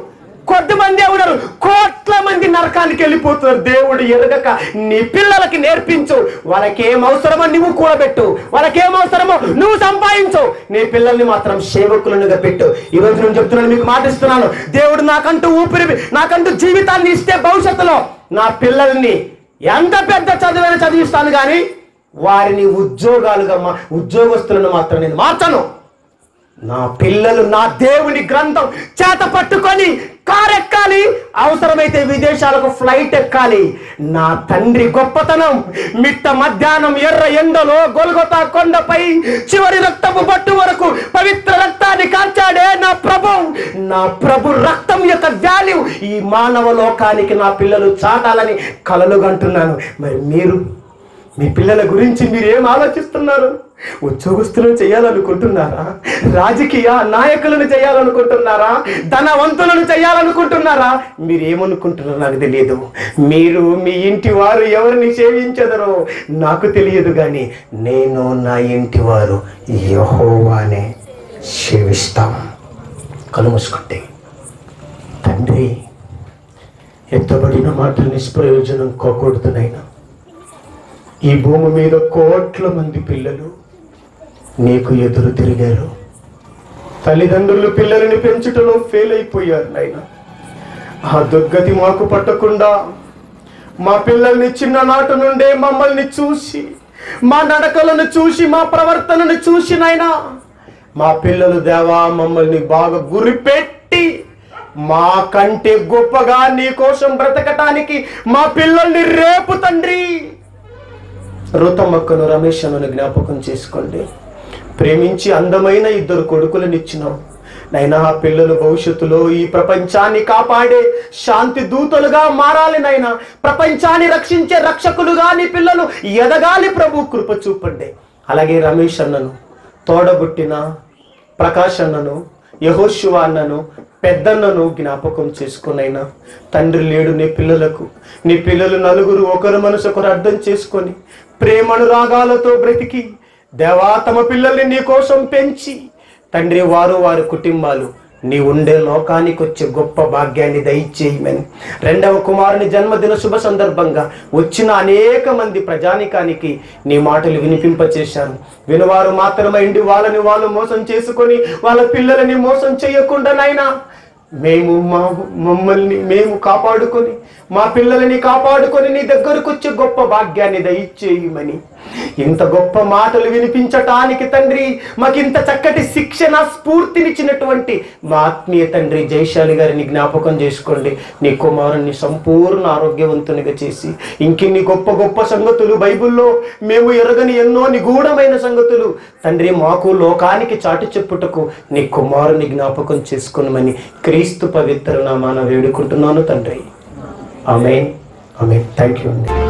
కొద్దిమంది ఉన్నారు కోట్ల మంది నరకానికి వెళ్ళిపోతున్నారు దేవుడు ఎరగక నీ పిల్లలకి నేర్పించు వాళ్ళకి ఏం అవసరమో నువ్వు కూడబెట్టు వాళ్ళకి ఏం అవసరమో నువ్వు సంపాదించు నీ పిల్లల్ని మాత్రం సేవకులనుగా పెట్టు ఈ రోజు నేను చెప్తున్నాను మీకు మాటిస్తున్నాను దేవుడు నాకంటూ ఊపిరి నాకంటూ జీవితాన్ని ఇస్తే భవిష్యత్తులో నా పిల్లల్ని ఎంత పెద్ద చదువైనా చదివిస్తాను కానీ వారిని ఉద్యోగాలుగా మా ఉద్యోగస్తులను మాత్రం నేను మార్చను నా పిల్లలు నా దేవుని గ్రంథం చేత పట్టుకొని కార్ ఎక్కాలి అవసరమైతే విదేశాలకు ఫ్లైట్ ఎక్కాలి నా తండ్రి గొప్పతనం మిట్ట మధ్యాహ్నం ఎర్ర ఎండలో గొల్గొతా కొండపై చివరి రక్తపు బట్టు వరకు పవిత్ర రక్తాన్ని కాల్చాడే నా ప్రభు నా ప్రభు రక్తం యొక్క వాల్యూ ఈ మానవ లోకానికి నా పిల్లలు చాటాలని కలలు కంటున్నాను మరి మీరు మీ పిల్లల గురించి మీరు ఏం ఆలోచిస్తున్నారు ఉద్యోగస్తులను చేయాలనుకుంటున్నారా రాజకీయ నాయకులను చేయాలనుకుంటున్నారా ధనవంతులను చేయాలనుకుంటున్నారా మీరు ఏమనుకుంటున్నారో నాకు తెలియదు మీరు మీ ఇంటి వారు ఎవరిని సేవించదరో నాకు తెలియదు కానీ నేను నా ఇంటి వారు యహోవానే సేవిస్తాం కలు మూసుకుంటే తండ్రి ఎత్తబడిన మాటలు నిష్ప్రయోజనం కోకూడదునైనా ఈ భూమి మీద కోట్ల మంది పిల్లలు నీకు ఎదురు తిరిగారు తల్లిదండ్రులు పిల్లల్ని పెంచుటలో ఫెయిల్ అయిపోయారు నాయన ఆ దుర్గతి మాకు పట్టకుండా మా పిల్లల్ని చిన్ననాటి నుండే మమ్మల్ని చూసి మా నడకలను చూసి మా ప్రవర్తనను చూసి నాయనా మా పిల్లలు దేవా మమ్మల్ని బాగా గురిపెట్టి మా కంటే గొప్పగా నీ కోసం బ్రతకటానికి మా పిల్లల్ని రేపు తండ్రి రుతమ్మక్కను రమేష్ అను జ్ఞాపకం చేసుకోండి ప్రేమించి అందమైన ఇద్దరు కొడుకులను ఇచ్చినావు నైనా ఆ పిల్లలు భవిష్యత్తులో ఈ ప్రపంచాన్ని కాపాడే శాంతి దూతలుగా మారాలి నైనా ప్రపంచాన్ని రక్షించే రక్షకులుగా నీ పిల్లలు ఎదగాలి ప్రభు కృప చూపండి అలాగే రమేష్ అన్నను తోడబుట్టిన ప్రకాష్ అన్నను యహోశివ అన్నను పెద్దన్నను జ్ఞాపకం చేసుకునైనా తండ్రి లేడు నీ పిల్లలకు నీ పిల్లలు నలుగురు ఒకరు మనసు ఒకరు అర్థం చేసుకొని ప్రేమనురాగాలతో బ్రతికి దేవా తమ పిల్లల్ని నీ కోసం పెంచి తండ్రి వారు వారి కుటుంబాలు నీ ఉండే లోకానికి వచ్చే గొప్ప భాగ్యాన్ని దయచేయమని రెండవ కుమారుని జన్మదిన శుభ సందర్భంగా వచ్చిన అనేక మంది ప్రజానికానికి నీ మాటలు వినిపింపచేశాను వినువారు మాత్రమైండి వాళ్ళని వాళ్ళు మోసం చేసుకొని వాళ్ళ పిల్లలని మోసం చేయకుండా నాయనా మేము మా మమ్మల్ని మేము కాపాడుకొని మా పిల్లలని కాపాడుకొని నీ దగ్గరకు వచ్చే గొప్ప భాగ్యాన్ని దయచేయమని ఇంత గొప్ప మాటలు వినిపించటానికి తండ్రి మాకింత చక్కటి శిక్షణ స్ఫూర్తినిచ్చినటువంటి మా ఆత్మీయ తండ్రి జయశాలి గారిని జ్ఞాపకం చేసుకోండి నీ కుమారుని సంపూర్ణ ఆరోగ్యవంతునిగా చేసి ఇంకిన్ని గొప్ప గొప్ప సంగతులు బైబిల్లో మేము ఎరగని ఎన్నో నిగూఢమైన సంగతులు తండ్రి మాకు లోకానికి చాటి చెప్పుటకు నీ కుమారుని జ్ఞాపకం చేసుకునమని క్రీస్తు పవిత్ర నామాన వేడుకుంటున్నాను తండ్రి ఆమె ఆమె థ్యాంక్ యూ అండి